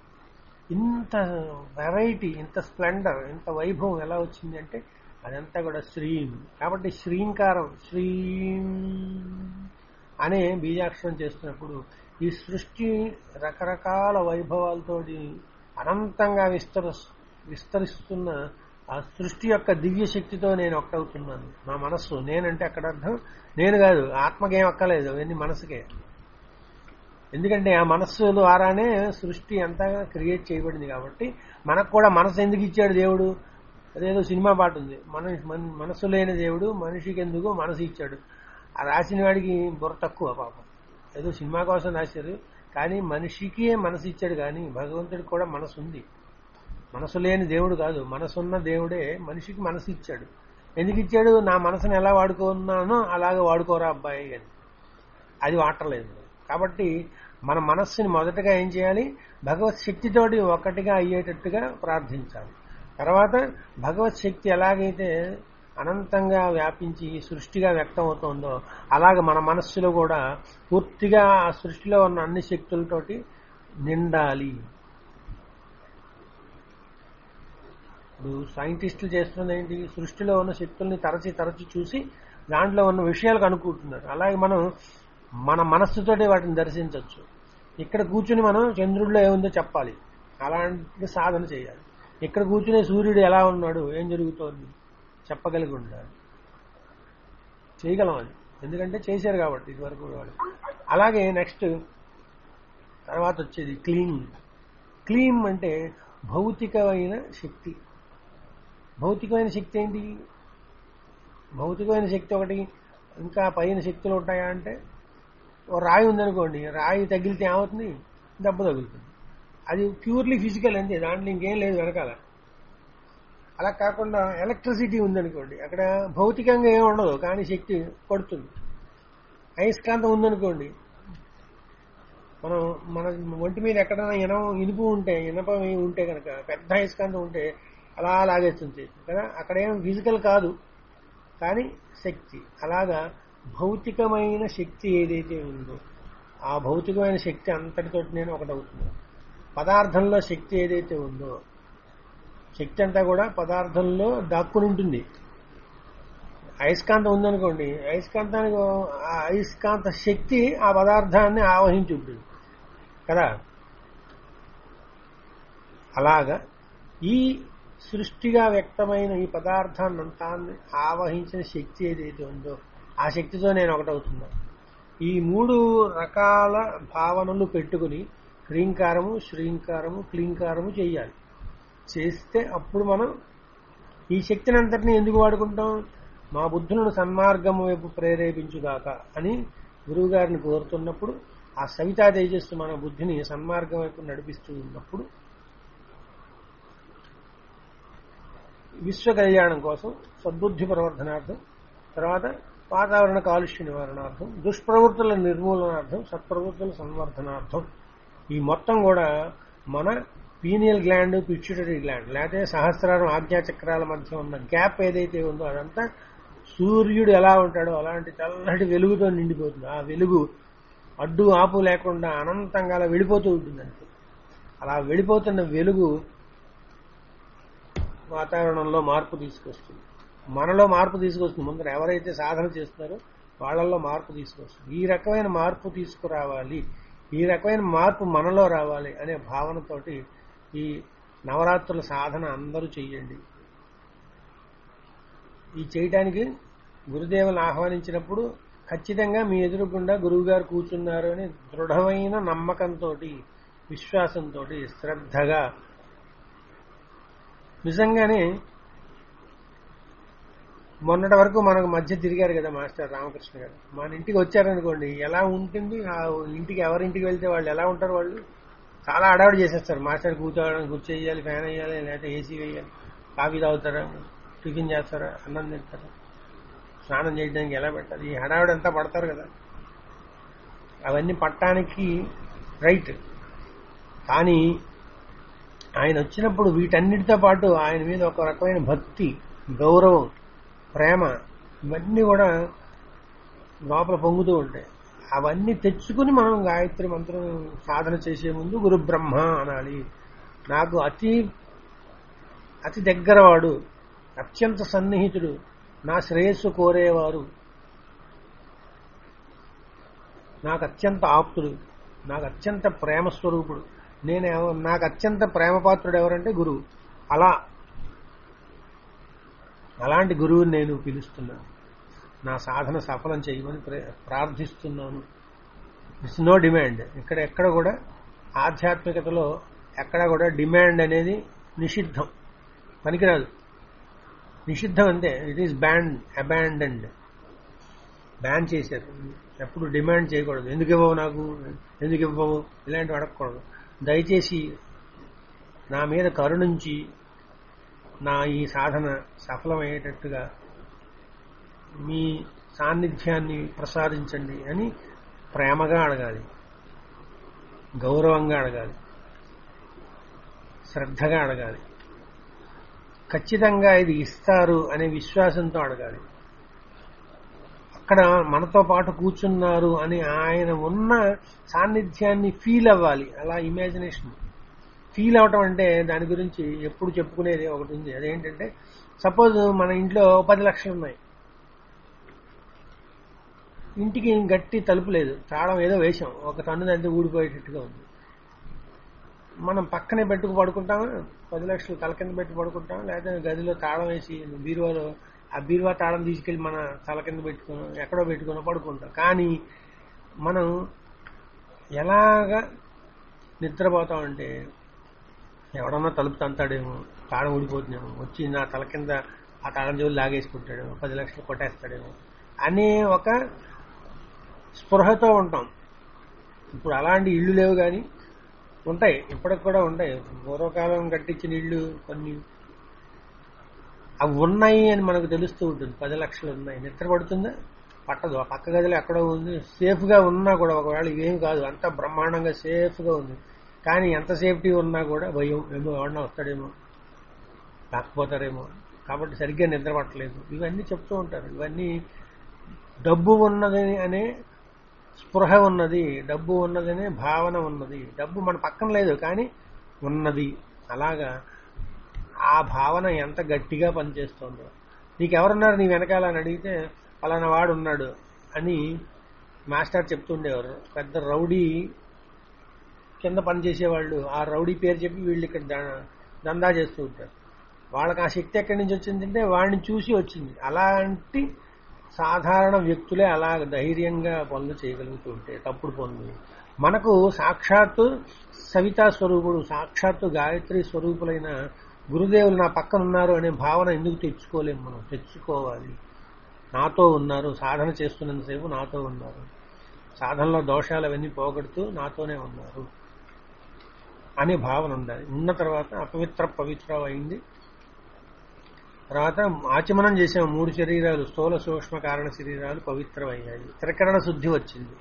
ఇంత వెరైటీ ఇంత స్ప్లెండర్ ఇంత వైభవం ఎలా వచ్చింది అంటే అదంతా కూడా శ్రీం కాబట్టి శ్రీంకారం శ్రీం అనే బీజాక్షరం చేస్తున్నప్పుడు ఈ సృష్టి రకరకాల వైభవాలతోటి అనంతంగా విస్తర విస్తరిస్తున్న ఆ సృష్టి యొక్క దివ్య శక్తితో నేను ఒక్కవుతున్నాను నా మనస్సు నేనంటే అక్కడ అర్థం నేను కాదు ఆత్మకేం అక్కలేదు అవన్నీ మనసుకే ఎందుకంటే ఆ మనస్సు ద్వారానే సృష్టి అంతా క్రియేట్ చేయబడింది కాబట్టి మనకు కూడా మనసు ఎందుకు ఇచ్చాడు దేవుడు అదేదో సినిమా పాట ఉంది మన మన- మనసు లేని దేవుడు మనిషికి ఎందుకు మనసు ఇచ్చాడు ఆ రాసిన వాడికి బుర్ర తక్కువ పాపం ఏదో సినిమా కోసం రాశారు కానీ మనిషికి మనసు ఇచ్చాడు కానీ భగవంతుడికి కూడా మనసు ఉంది మనసు లేని దేవుడు కాదు మనసున్న దేవుడే మనిషికి మనసు ఇచ్చాడు ఎందుకు ఇచ్చాడు నా మనసుని ఎలా వాడుకున్నానో అలాగే వాడుకోరా అబ్బాయి అని అది వాడలేదు కాబట్టి మన మనస్సుని మొదటగా ఏం చేయాలి భగవత్ శక్తితోటి ఒకటిగా అయ్యేటట్టుగా ప్రార్థించాలి తర్వాత భగవత్ శక్తి ఎలాగైతే అనంతంగా వ్యాపించి సృష్టిగా వ్యక్తం అవుతుందో అలాగ మన మనస్సులో కూడా పూర్తిగా ఆ సృష్టిలో ఉన్న అన్ని శక్తులతోటి నిండాలి ఇప్పుడు సైంటిస్టులు చేస్తున్నది ఏంటి సృష్టిలో ఉన్న శక్తుల్ని తరచి తరచి చూసి దాంట్లో ఉన్న విషయాలు కనుక్కుంటున్నారు అలాగే మనం మన మనస్సుతోటి వాటిని దర్శించవచ్చు ఇక్కడ కూర్చుని మనం చంద్రుడిలో ఏముందో చెప్పాలి అలాంటి సాధన చేయాలి ఇక్కడ కూర్చునే సూర్యుడు ఎలా ఉన్నాడు ఏం జరుగుతోంది చెప్పగలిగి ఉండాలి చేయగలం అది ఎందుకంటే చేశారు కాబట్టి ఇదివరకు వాళ్ళు అలాగే నెక్స్ట్ తర్వాత వచ్చేది క్లీన్ క్లీన్ అంటే భౌతికమైన శక్తి భౌతికమైన శక్తి ఏంటి భౌతికమైన శక్తి ఒకటి ఇంకా పైన శక్తులు ఉంటాయా అంటే ఓ రాయి ఉందనుకోండి రాయి తగిలితే ఏమవుతుంది దెబ్బ తగులుతుంది అది ప్యూర్లీ ఫిజికల్ అంతే దాంట్లో ఇంకేం లేదు వెనకాల అలా కాకుండా ఎలక్ట్రిసిటీ ఉందనుకోండి అక్కడ భౌతికంగా ఏమి ఉండదు కానీ శక్తి కొడుతుంది అయస్కాంతం ఉందనుకోండి మనం మన ఒంటి మీద ఎక్కడైనా ఇనం ఇనుపు ఉంటే ఇనప ఉంటే కనుక పెద్ద అయస్కాంతం ఉంటే అలా లాగేస్తుంది కదా అక్కడ ఏం ఫిజికల్ కాదు కానీ శక్తి అలాగా భౌతికమైన శక్తి ఏదైతే ఉందో ఆ భౌతికమైన శక్తి అంతటితో నేను ఒకటవుతున్నాను పదార్థంలో శక్తి ఏదైతే ఉందో శక్తి అంతా కూడా పదార్థంలో దాక్కుని ఉంటుంది అయస్కాంతం ఉందనుకోండి అయస్కాంతానికి ఆ అయస్కాంత శక్తి ఆ పదార్థాన్ని ఆవహించి ఉంటుంది కదా అలాగా ఈ సృష్టిగా వ్యక్తమైన ఈ పదార్థాన్నంతా ఆవహించిన శక్తి ఏదైతే ఉందో ఆ శక్తితో నేను ఒకటవుతున్నాను ఈ మూడు రకాల భావనలు పెట్టుకుని హ్రీంకారము శ్రీంకారము క్లీంకారము చేయాలి చేస్తే అప్పుడు మనం ఈ శక్తిని అంతటిని ఎందుకు వాడుకుంటాం మా బుద్ధులను సన్మార్గం వైపు ప్రేరేపించుగాక అని గురువు గారిని కోరుతున్నప్పుడు ఆ సవితా తేజస్సు మన బుద్ధిని సన్మార్గం వైపు నడిపిస్తూ ఉన్నప్పుడు విశ్వ కళ్యాణం కోసం సద్బుద్ధి ప్రవర్ధనార్థం తర్వాత వాతావరణ కాలుష్య నివారణార్థం దుష్ప్రవృత్తుల నిర్మూలనార్థం సత్ప్రవృత్తుల సంవర్ధనార్థం ఈ మొత్తం కూడా మన పీనియల్ గ్లాండ్ పిచ్యుటరీ గ్లాండ్ లేకపోతే సహస్రారం ఆజ్ఞాచక్రాల మధ్య ఉన్న గ్యాప్ ఏదైతే ఉందో అదంతా సూర్యుడు ఎలా ఉంటాడో అలాంటి చల్లటి వెలుగుతో నిండిపోతుంది ఆ వెలుగు అడ్డు ఆపు లేకుండా అనంతంగా అలా వెళ్ళిపోతూ ఉంటుందంటే అలా వెళ్ళిపోతున్న వెలుగు వాతావరణంలో మార్పు తీసుకొస్తుంది మనలో మార్పు తీసుకొస్తుంది ముందర ఎవరైతే సాధన చేస్తున్నారో వాళ్ళల్లో మార్పు తీసుకొస్తుంది ఈ రకమైన మార్పు తీసుకురావాలి ఈ రకమైన మార్పు మనలో రావాలి అనే భావనతోటి ఈ నవరాత్రుల సాధన అందరూ చెయ్యండి ఈ చేయటానికి గురుదేవులను ఆహ్వానించినప్పుడు ఖచ్చితంగా మీ ఎదురుగుండా గురువుగారు కూర్చున్నారు అని దృఢమైన నమ్మకంతో విశ్వాసంతో శ్రద్ధగా నిజంగానే మొన్నటి వరకు మనకు మధ్య తిరిగారు కదా మాస్టర్ రామకృష్ణ గారు మన ఇంటికి వచ్చారనుకోండి ఎలా ఉంటుంది ఆ ఇంటికి ఎవరింటికి వెళ్తే వాళ్ళు ఎలా ఉంటారు వాళ్ళు చాలా అడావిడి చేసేస్తారు మాస్టర్ కూర్చోవడం కూర్చేయాలి ఫ్యాన్ వేయాలి లేకపోతే ఏసీ వేయాలి కాఫీ తాగుతారా టిఫిన్ చేస్తారా అన్నం తింటారా స్నానం చేయడానికి ఎలా పెట్టాలి ఈ హడావిడి అంతా పడతారు కదా అవన్నీ పట్టడానికి రైట్ కానీ ఆయన వచ్చినప్పుడు వీటన్నిటితో పాటు ఆయన మీద ఒక రకమైన భక్తి గౌరవం ప్రేమ ఇవన్నీ కూడా లోపల పొంగుతూ ఉంటాయి అవన్నీ తెచ్చుకుని మనం గాయత్రి మంత్రం సాధన చేసే ముందు గురు బ్రహ్మ అనాలి నాకు అతి అతి దగ్గరవాడు అత్యంత సన్నిహితుడు నా శ్రేయస్సు కోరేవారు నాకు అత్యంత ఆప్తుడు నాకు అత్యంత ప్రేమ స్వరూపుడు నేను ఎవ- నాకు అత్యంత ప్రేమపాత్రుడు ఎవరంటే గురువు అలా అలాంటి గురువుని నేను పిలుస్తున్నాను నా సాధన సఫలం చేయమని ప్రే- ప్రార్థిస్తున్నాను ఇట్స్ నో డిమాండ్ ఇక్కడ ఎక్కడ కూడా ఆధ్యాత్మికతలో ఎక్కడ కూడా డిమాండ్ అనేది నిషిద్ధం పనికిరాదు నిషిద్ధం అంతే it is ban abandoned ban చేశారు ఎప్పుడు డిమాండ్ చేయకూడదు ఎందుకు ఇవ్వవు నాకు ఎందుకు ఇవ్వవు ఇలాంటివి అడగకూడదు దయచేసి నా మీద కరుణించి నా ఈ సాధన సఫలమయ్యేటట్టుగా మీ సాన్నిధ్యాన్ని ప్రసాదించండి అని ప్రేమగా అడగాలి గౌరవంగా అడగాలి శ్రద్ధగా అడగాలి ఖచ్చితంగా ఇది ఇస్తారు అనే విశ్వాసంతో అడగాలి అక్కడ మనతో పాటు కూర్చున్నారు అని ఆయన ఉన్న సాన్నిధ్యాన్ని ఫీల్ అవ్వాలి అలా ఇమాజినేషన్ ఫీల్ అవటం అంటే దాని గురించి ఎప్పుడు చెప్పుకునేది ఒకటి ఉంది అదేంటంటే సపోజ్ మన ఇంట్లో పది లక్షలు ఉన్నాయి ఇంటికి గట్టి తలుపు లేదు తాళం ఏదో వేశాం ఒక టన్ను అంతే ఊడిపోయేటట్టుగా ఉంది మనం పక్కనే పెట్టుకు పడుకుంటామా పది లక్షలు తల కింద పెట్టి పడుకుంటాం లేదా గదిలో తాళం వేసి బీరువాలో ఆ బీరువా తాళం తీసుకెళ్లి మన తల కింద పెట్టుకుని ఎక్కడో పెట్టుకుని పడుకుంటాం కానీ మనం ఎలాగా నిద్రపోతామంటే ఎవడన్నా తలుపు తంతాడేమో తాళం ఊడిపోతుందేమో వచ్చి నా తల కింద ఆ తాళం జోలు లాగేసుకుంటాడేమో పది లక్షలు కొట్టేస్తాడేమో అనే ఒక స్పృహతో ఉంటాం ఇప్పుడు అలాంటి ఇళ్ళు లేవు కానీ ఉంటాయి ఇప్పటికి కూడా ఉంటాయి పూర్వకాలం కట్టించిన ఇళ్ళు కొన్ని అవి ఉన్నాయి అని మనకు తెలుస్తూ ఉంటుంది పది లక్షలు ఉన్నాయి నిద్ర పడుతుందా పట్టదు ఆ పక్క గదిలో ఎక్కడో ఉంది సేఫ్ గా ఉన్నా కూడా ఒకవేళ ఇవేం కాదు అంతా బ్రహ్మాండంగా సేఫ్ గా ఉంది కానీ ఎంత సేఫ్టీ ఉన్నా కూడా భయం ఏమో ఎవడన్నా వస్తాడేమో రాకపోతారేమో కాబట్టి సరిగ్గా నిద్ర పట్టలేదు ఇవన్నీ చెప్తూ ఉంటారు ఇవన్నీ డబ్బు ఉన్నది అనే స్పృహ ఉన్నది డబ్బు ఉన్నదనే భావన ఉన్నది డబ్బు మన పక్కన లేదు కానీ ఉన్నది అలాగా ఆ భావన ఎంత గట్టిగా పనిచేస్తుందో నీకెవరున్నారు నీ వెనకాల అని అడిగితే పలానా వాడు ఉన్నాడు అని మాస్టర్ చెప్తుండేవారు పెద్ద రౌడీ కింద పనిచేసేవాళ్ళు ఆ రౌడీ పేరు చెప్పి వీళ్ళు ఇక్కడ ద- దందా చేస్తూ ఉంటారు వాళ్ళకి ఆ శక్తి ఎక్కడి నుంచి వచ్చిందంటే వాడిని చూసి వచ్చింది అలాంటి సాధారణ వ్యక్తులే అలా ధైర్యంగా పనులు చేయగలుగుతూ ఉంటే తప్పుడు పనులు మనకు సాక్షాత్తు సవితా స్వరూపుడు సాక్షాత్తు గాయత్రి స్వరూపులైన గురుదేవులు నా పక్కన ఉన్నారు అనే భావన ఎందుకు తెచ్చుకోలేము మనం తెచ్చుకోవాలి నాతో ఉన్నారు సాధన చేస్తున్నంతసేపు నాతో ఉన్నారు సాధనలో దోషాలు అవన్నీ పోగొడుతూ నాతోనే ఉన్నారు అనే భావన ఉండాలి ఉన్న తర్వాత అపవిత్ర పవిత్రం అయింది తర్వాత ఆచమనం చేసాము మూడు శరీరాలు స్థూల సూక్ష్మ కారణ శరీరాలు పవిత్రమయ్యాయి త్రికరణ శుద్ధి వచ్చింది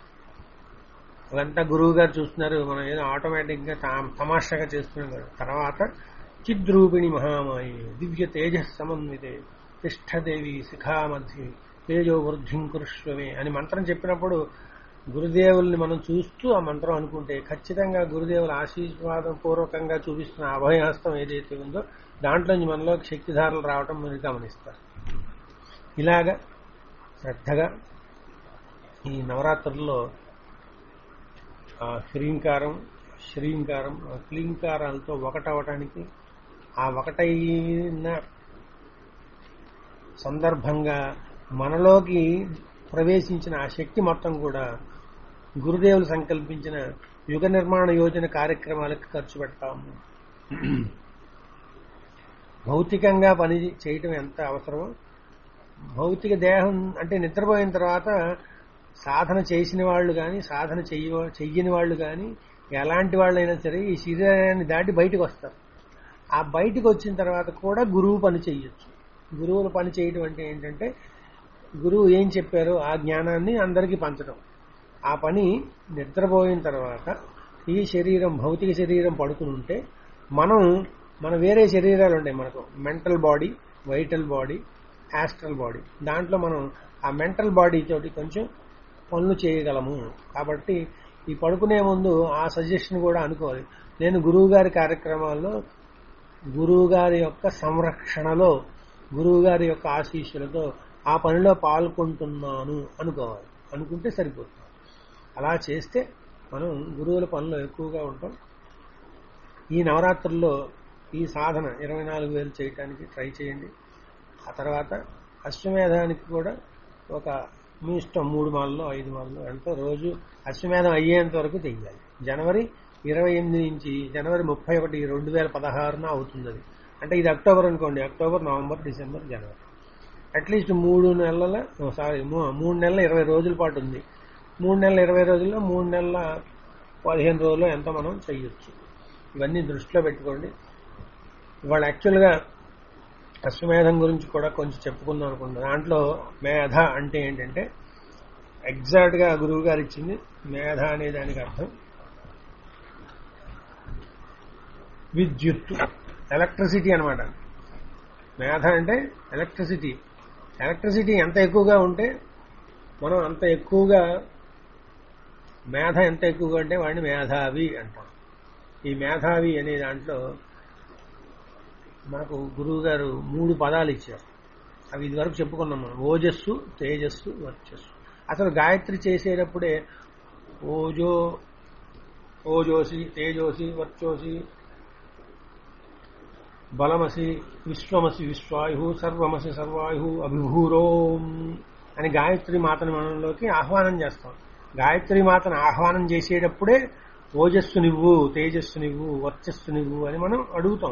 అదంతా గురువు గారు చూస్తున్నారు మనం ఏదో ఆటోమేటిక్ గా తా- తమాషాగా చేస్తున్నాం కదా తర్వాత చిద్రూపిణి మహామాయి దివ్య తేజస్ సమన్వితే తిష్టదేవి శిఖామధ్య తేజో వృద్ధిం కురుష్వమే అని మంత్రం చెప్పినప్పుడు గురుదేవుల్ని మనం చూస్తూ ఆ మంత్రం అనుకుంటే ఖచ్చితంగా గురుదేవుల ఆశీర్వాదం పూర్వకంగా చూపిస్తున్న అభయహస్తం ఏదైతే ఉందో దాంట్లో మనలో శక్తిధారలు రావటం మీరు గమనిస్తారు ఇలాగా శ్రద్ధగా ఈ నవరాత్రుల్లో ఆ హ్రీంకారం శ్రీంకారం ఆ క్లీంకారాలతో ఒకటవటానికి ఆ ఒకటైన సందర్భంగా మనలోకి ప్రవేశించిన ఆ శక్తి మొత్తం కూడా గురుదేవులు సంకల్పించిన యుగ నిర్మాణ యోజన కార్యక్రమాలకు ఖర్చు పెడతాము భౌతికంగా పని చేయటం ఎంత అవసరమో భౌతిక దేహం అంటే నిద్రపోయిన తర్వాత సాధన చేసిన వాళ్ళు కానీ సాధన చెయ్య చెయ్యని వాళ్ళు కానీ ఎలాంటి వాళ్ళైనా సరే ఈ శరీరాన్ని దాటి బయటకు వస్తారు ఆ బయటకు వచ్చిన తర్వాత కూడా గురువు పని చెయ్యొచ్చు గురువుల పని చేయడం అంటే ఏంటంటే గురువు ఏం చెప్పారో ఆ జ్ఞానాన్ని అందరికీ పంచడం ఆ పని నిద్రపోయిన తర్వాత ఈ శరీరం భౌతిక శరీరం పడుకుని ఉంటే మనం మన వేరే శరీరాలు ఉంటాయి మనకు mental body vital body astral body దాంట్లో మనం ఆ మెంటల్ బాడీ తోటి కొంచెం పనులు చేయగలము కాబట్టి ఈ పడుకునే ముందు ఆ సజెషన్ కూడా అనుకోవాలి నేను గురువు గారి కార్యక్రమాల్లో గురువు గారి యొక్క సంరక్షణలో గురువు గారి యొక్క ఆశీస్సులతో ఆ పనిలో పాల్గొంటున్నాను అనుకోవాలి అనుకుంటే సరిపోతుంది అలా చేస్తే మనం గురువుల పనిలో ఎక్కువగా ఉంటాం ఈ నవరాత్రుల్లో ఈ సాధన ఇరవై నాలుగు వేలు చేయటానికి ట్రై చేయండి ఆ తర్వాత అశ్వమేధానికి కూడా ఒక మీ ఇష్టం మూడు మాల్లో ఐదు మాల్లో ఎంతో రోజు అశ్వమేధం అయ్యేంత వరకు చెయ్యాలి జనవరి ఇరవై ఎనిమిది నుంచి జనవరి ముప్పై ఒకటి రెండు వేల పదహారున అవుతుంది అది అంటే ఇది అక్టోబర్ అనుకోండి అక్టోబర్ నవంబర్ డిసెంబర్ జనవరి అట్లీస్ట్ మూడు నెలల సారీ మూడు నెలల ఇరవై రోజుల పాటు ఉంది మూడు నెలల ఇరవై రోజుల్లో మూడు నెలల పదిహేను రోజుల్లో ఎంత మనం చెయ్యొచ్చు ఇవన్నీ దృష్టిలో పెట్టుకోండి ఇవాళ యాక్చువల్గా అశ్వమేధం గురించి కూడా కొంచెం చెప్పుకుందాం అనుకుంటున్నాను దాంట్లో మేధ అంటే ఏంటంటే ఎగ్జాక్ట్ గా గురువు గారు ఇచ్చింది మేధ అనే దానికి అర్థం విద్యుత్ ఎలక్ట్రిసిటీ అనమాట మేధ అంటే ఎలక్ట్రిసిటీ ఎలక్ట్రిసిటీ ఎంత ఎక్కువగా ఉంటే మనం అంత ఎక్కువగా మేధ ఎంత ఎక్కువగా ఉంటే వాడిని మేధావి అంటాం ఈ మేధావి అనే దాంట్లో మనకు గురువు గారు మూడు పదాలు ఇచ్చారు అవి ఇదివరకు చెప్పుకున్నాం మనం ఓజస్సు తేజస్సు వర్చస్సు అసలు గాయత్రి చేసేటప్పుడే ఓజో ఓజోసి తేజోసి వర్చోసి బలమసి విశ్వమసి విశ్వాయు సర్వమసి సర్వాయు అభిభూరోం అని గాయత్రి మాతని మనలోకి ఆహ్వానం చేస్తాం గాయత్రి మాతను ఆహ్వానం చేసేటప్పుడే ఓజస్సు నివ్వు తేజస్సు నివ్వు వర్చస్సు నివ్వు అని మనం అడుగుతాం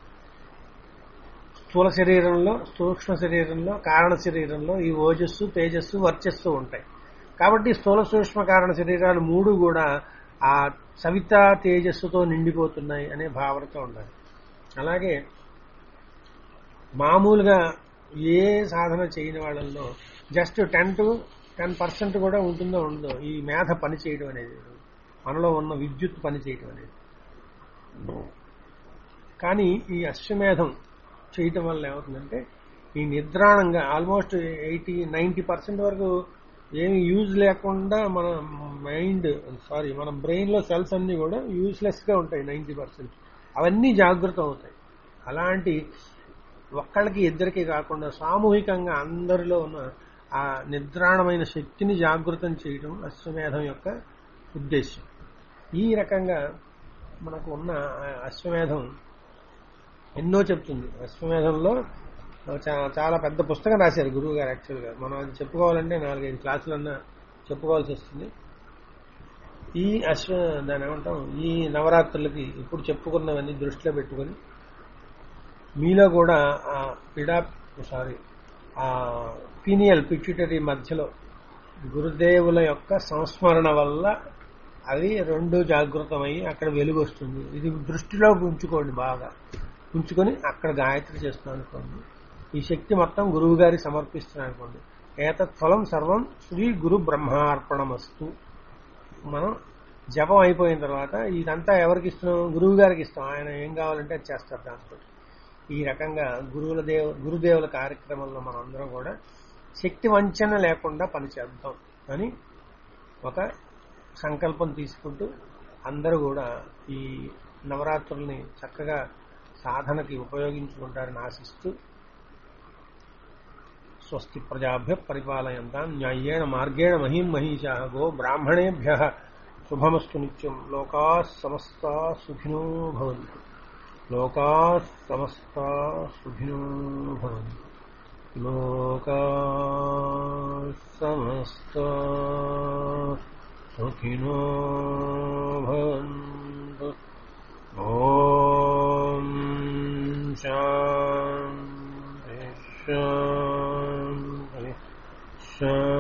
స్థూల శరీరంలో సూక్ష్మ శరీరంలో కారణ శరీరంలో ఈ ఓజస్సు తేజస్సు వర్చస్సు ఉంటాయి కాబట్టి స్థూల సూక్ష్మ కారణ శరీరాలు మూడు కూడా ఆ సవిత తేజస్సుతో నిండిపోతున్నాయి అనే భావనతో ఉండాలి అలాగే మామూలుగా ఏ సాధన చేయని వాళ్ళల్లో just ten to ten percent కూడా ఉంటుందో ఉండదో ఈ మేధ పని చేయడం అనేది మనలో ఉన్న విద్యుత్ పని చేయడం అనేది కానీ ఈ అశ్వమేధం చేయటం వల్ల ఏమవుతుందంటే ఈ నిద్రాణంగా ఆల్మోస్ట్ ఎయిటీ నైంటీ పర్సెంట్ వరకు ఏమి యూజ్ లేకుండా మన మైండ్ సారీ మన బ్రెయిన్ లో సెల్స్ అన్ని కూడా యూస్లెస్ గా ఉంటాయి నైంటీ పర్సెంట్ అవన్నీ జాగృత అవుతాయి అలాంటి ఒక్కళ్ళకి ఇద్దరికి కాకుండా సామూహికంగా అందరిలో ఉన్న ఆ నిద్రాణమైన శక్తిని జాగృతం చేయడం అశ్వమేధం యొక్క ఉద్దేశం ఈ రకంగా మనకు ఉన్న ఆ అశ్వమేధం ఎన్నో చెప్తుంది అశ్వమేధంలో చా- చాలా పెద్ద పుస్తకం రాశారు గురువు గారు యాక్చువల్గా మనం అది చెప్పుకోవాలంటే నాలుగైదు క్లాసులన్నా చెప్పుకోవాల్సి వస్తుంది ఈ అశ్వ దాని ఏమంటాం ఈ నవరాత్రులకి ఇప్పుడు చెప్పుకున్నవన్నీ దృష్టిలో పెట్టుకొని మీలో కూడా ఆ పిడా సారీ ఆ పీనియల్ పిచ్యుటరీ మధ్యలో గురుదేవుల యొక్క సంస్మరణ వల్ల అది రెండు జాగృతమై అక్కడ వెలుగు వస్తుంది ఇది దృష్టిలో ఉంచుకోండి బాగా ఉంచుకొని అక్కడ గాయత్రి చేస్తున్నాం అనుకోండి ఈ శక్తి మొత్తం గురువు గారికి సమర్పిస్తున్నాం అనుకోండి ఏతత్ ఫలం సర్వం శ్రీ గురు బ్రహ్మార్పణమస్తు మనం జపం అయిపోయిన తర్వాత ఇదంతా ఎవరికి ఇస్తున్నాం గురువు గారికి ఇస్తాం ఆయన ఏం కావాలంటే అది చేస్తారు దాంతో ఈ రకంగా గురువుల దేవ గురుదేవుల కార్యక్రమంలో మనం అందరం కూడా శక్తి వంచన లేకుండా పనిచేద్దాం అని ఒక సంకల్పం తీసుకుంటూ అందరూ కూడా ఈ నవరాత్రుల్ని చక్కగా సాధనకి ఉపయోగించుకుంటారని ఆశిస్తూ స్వస్తి ప్రజాభ్య పరిపాలయంతా న్యాయేణ మార్గేణ మహిం మహిషా గో బ్రాహ్మణేభ్య శుభమస్తు నిత్యం లోకా సమస్తా సుఖినో భవంతు లోకా సమస్తా సుఖినో భవంతు లోకా సమస్తా సుఖినో భవంతు ఓం శాంతి శాంతి శాంతి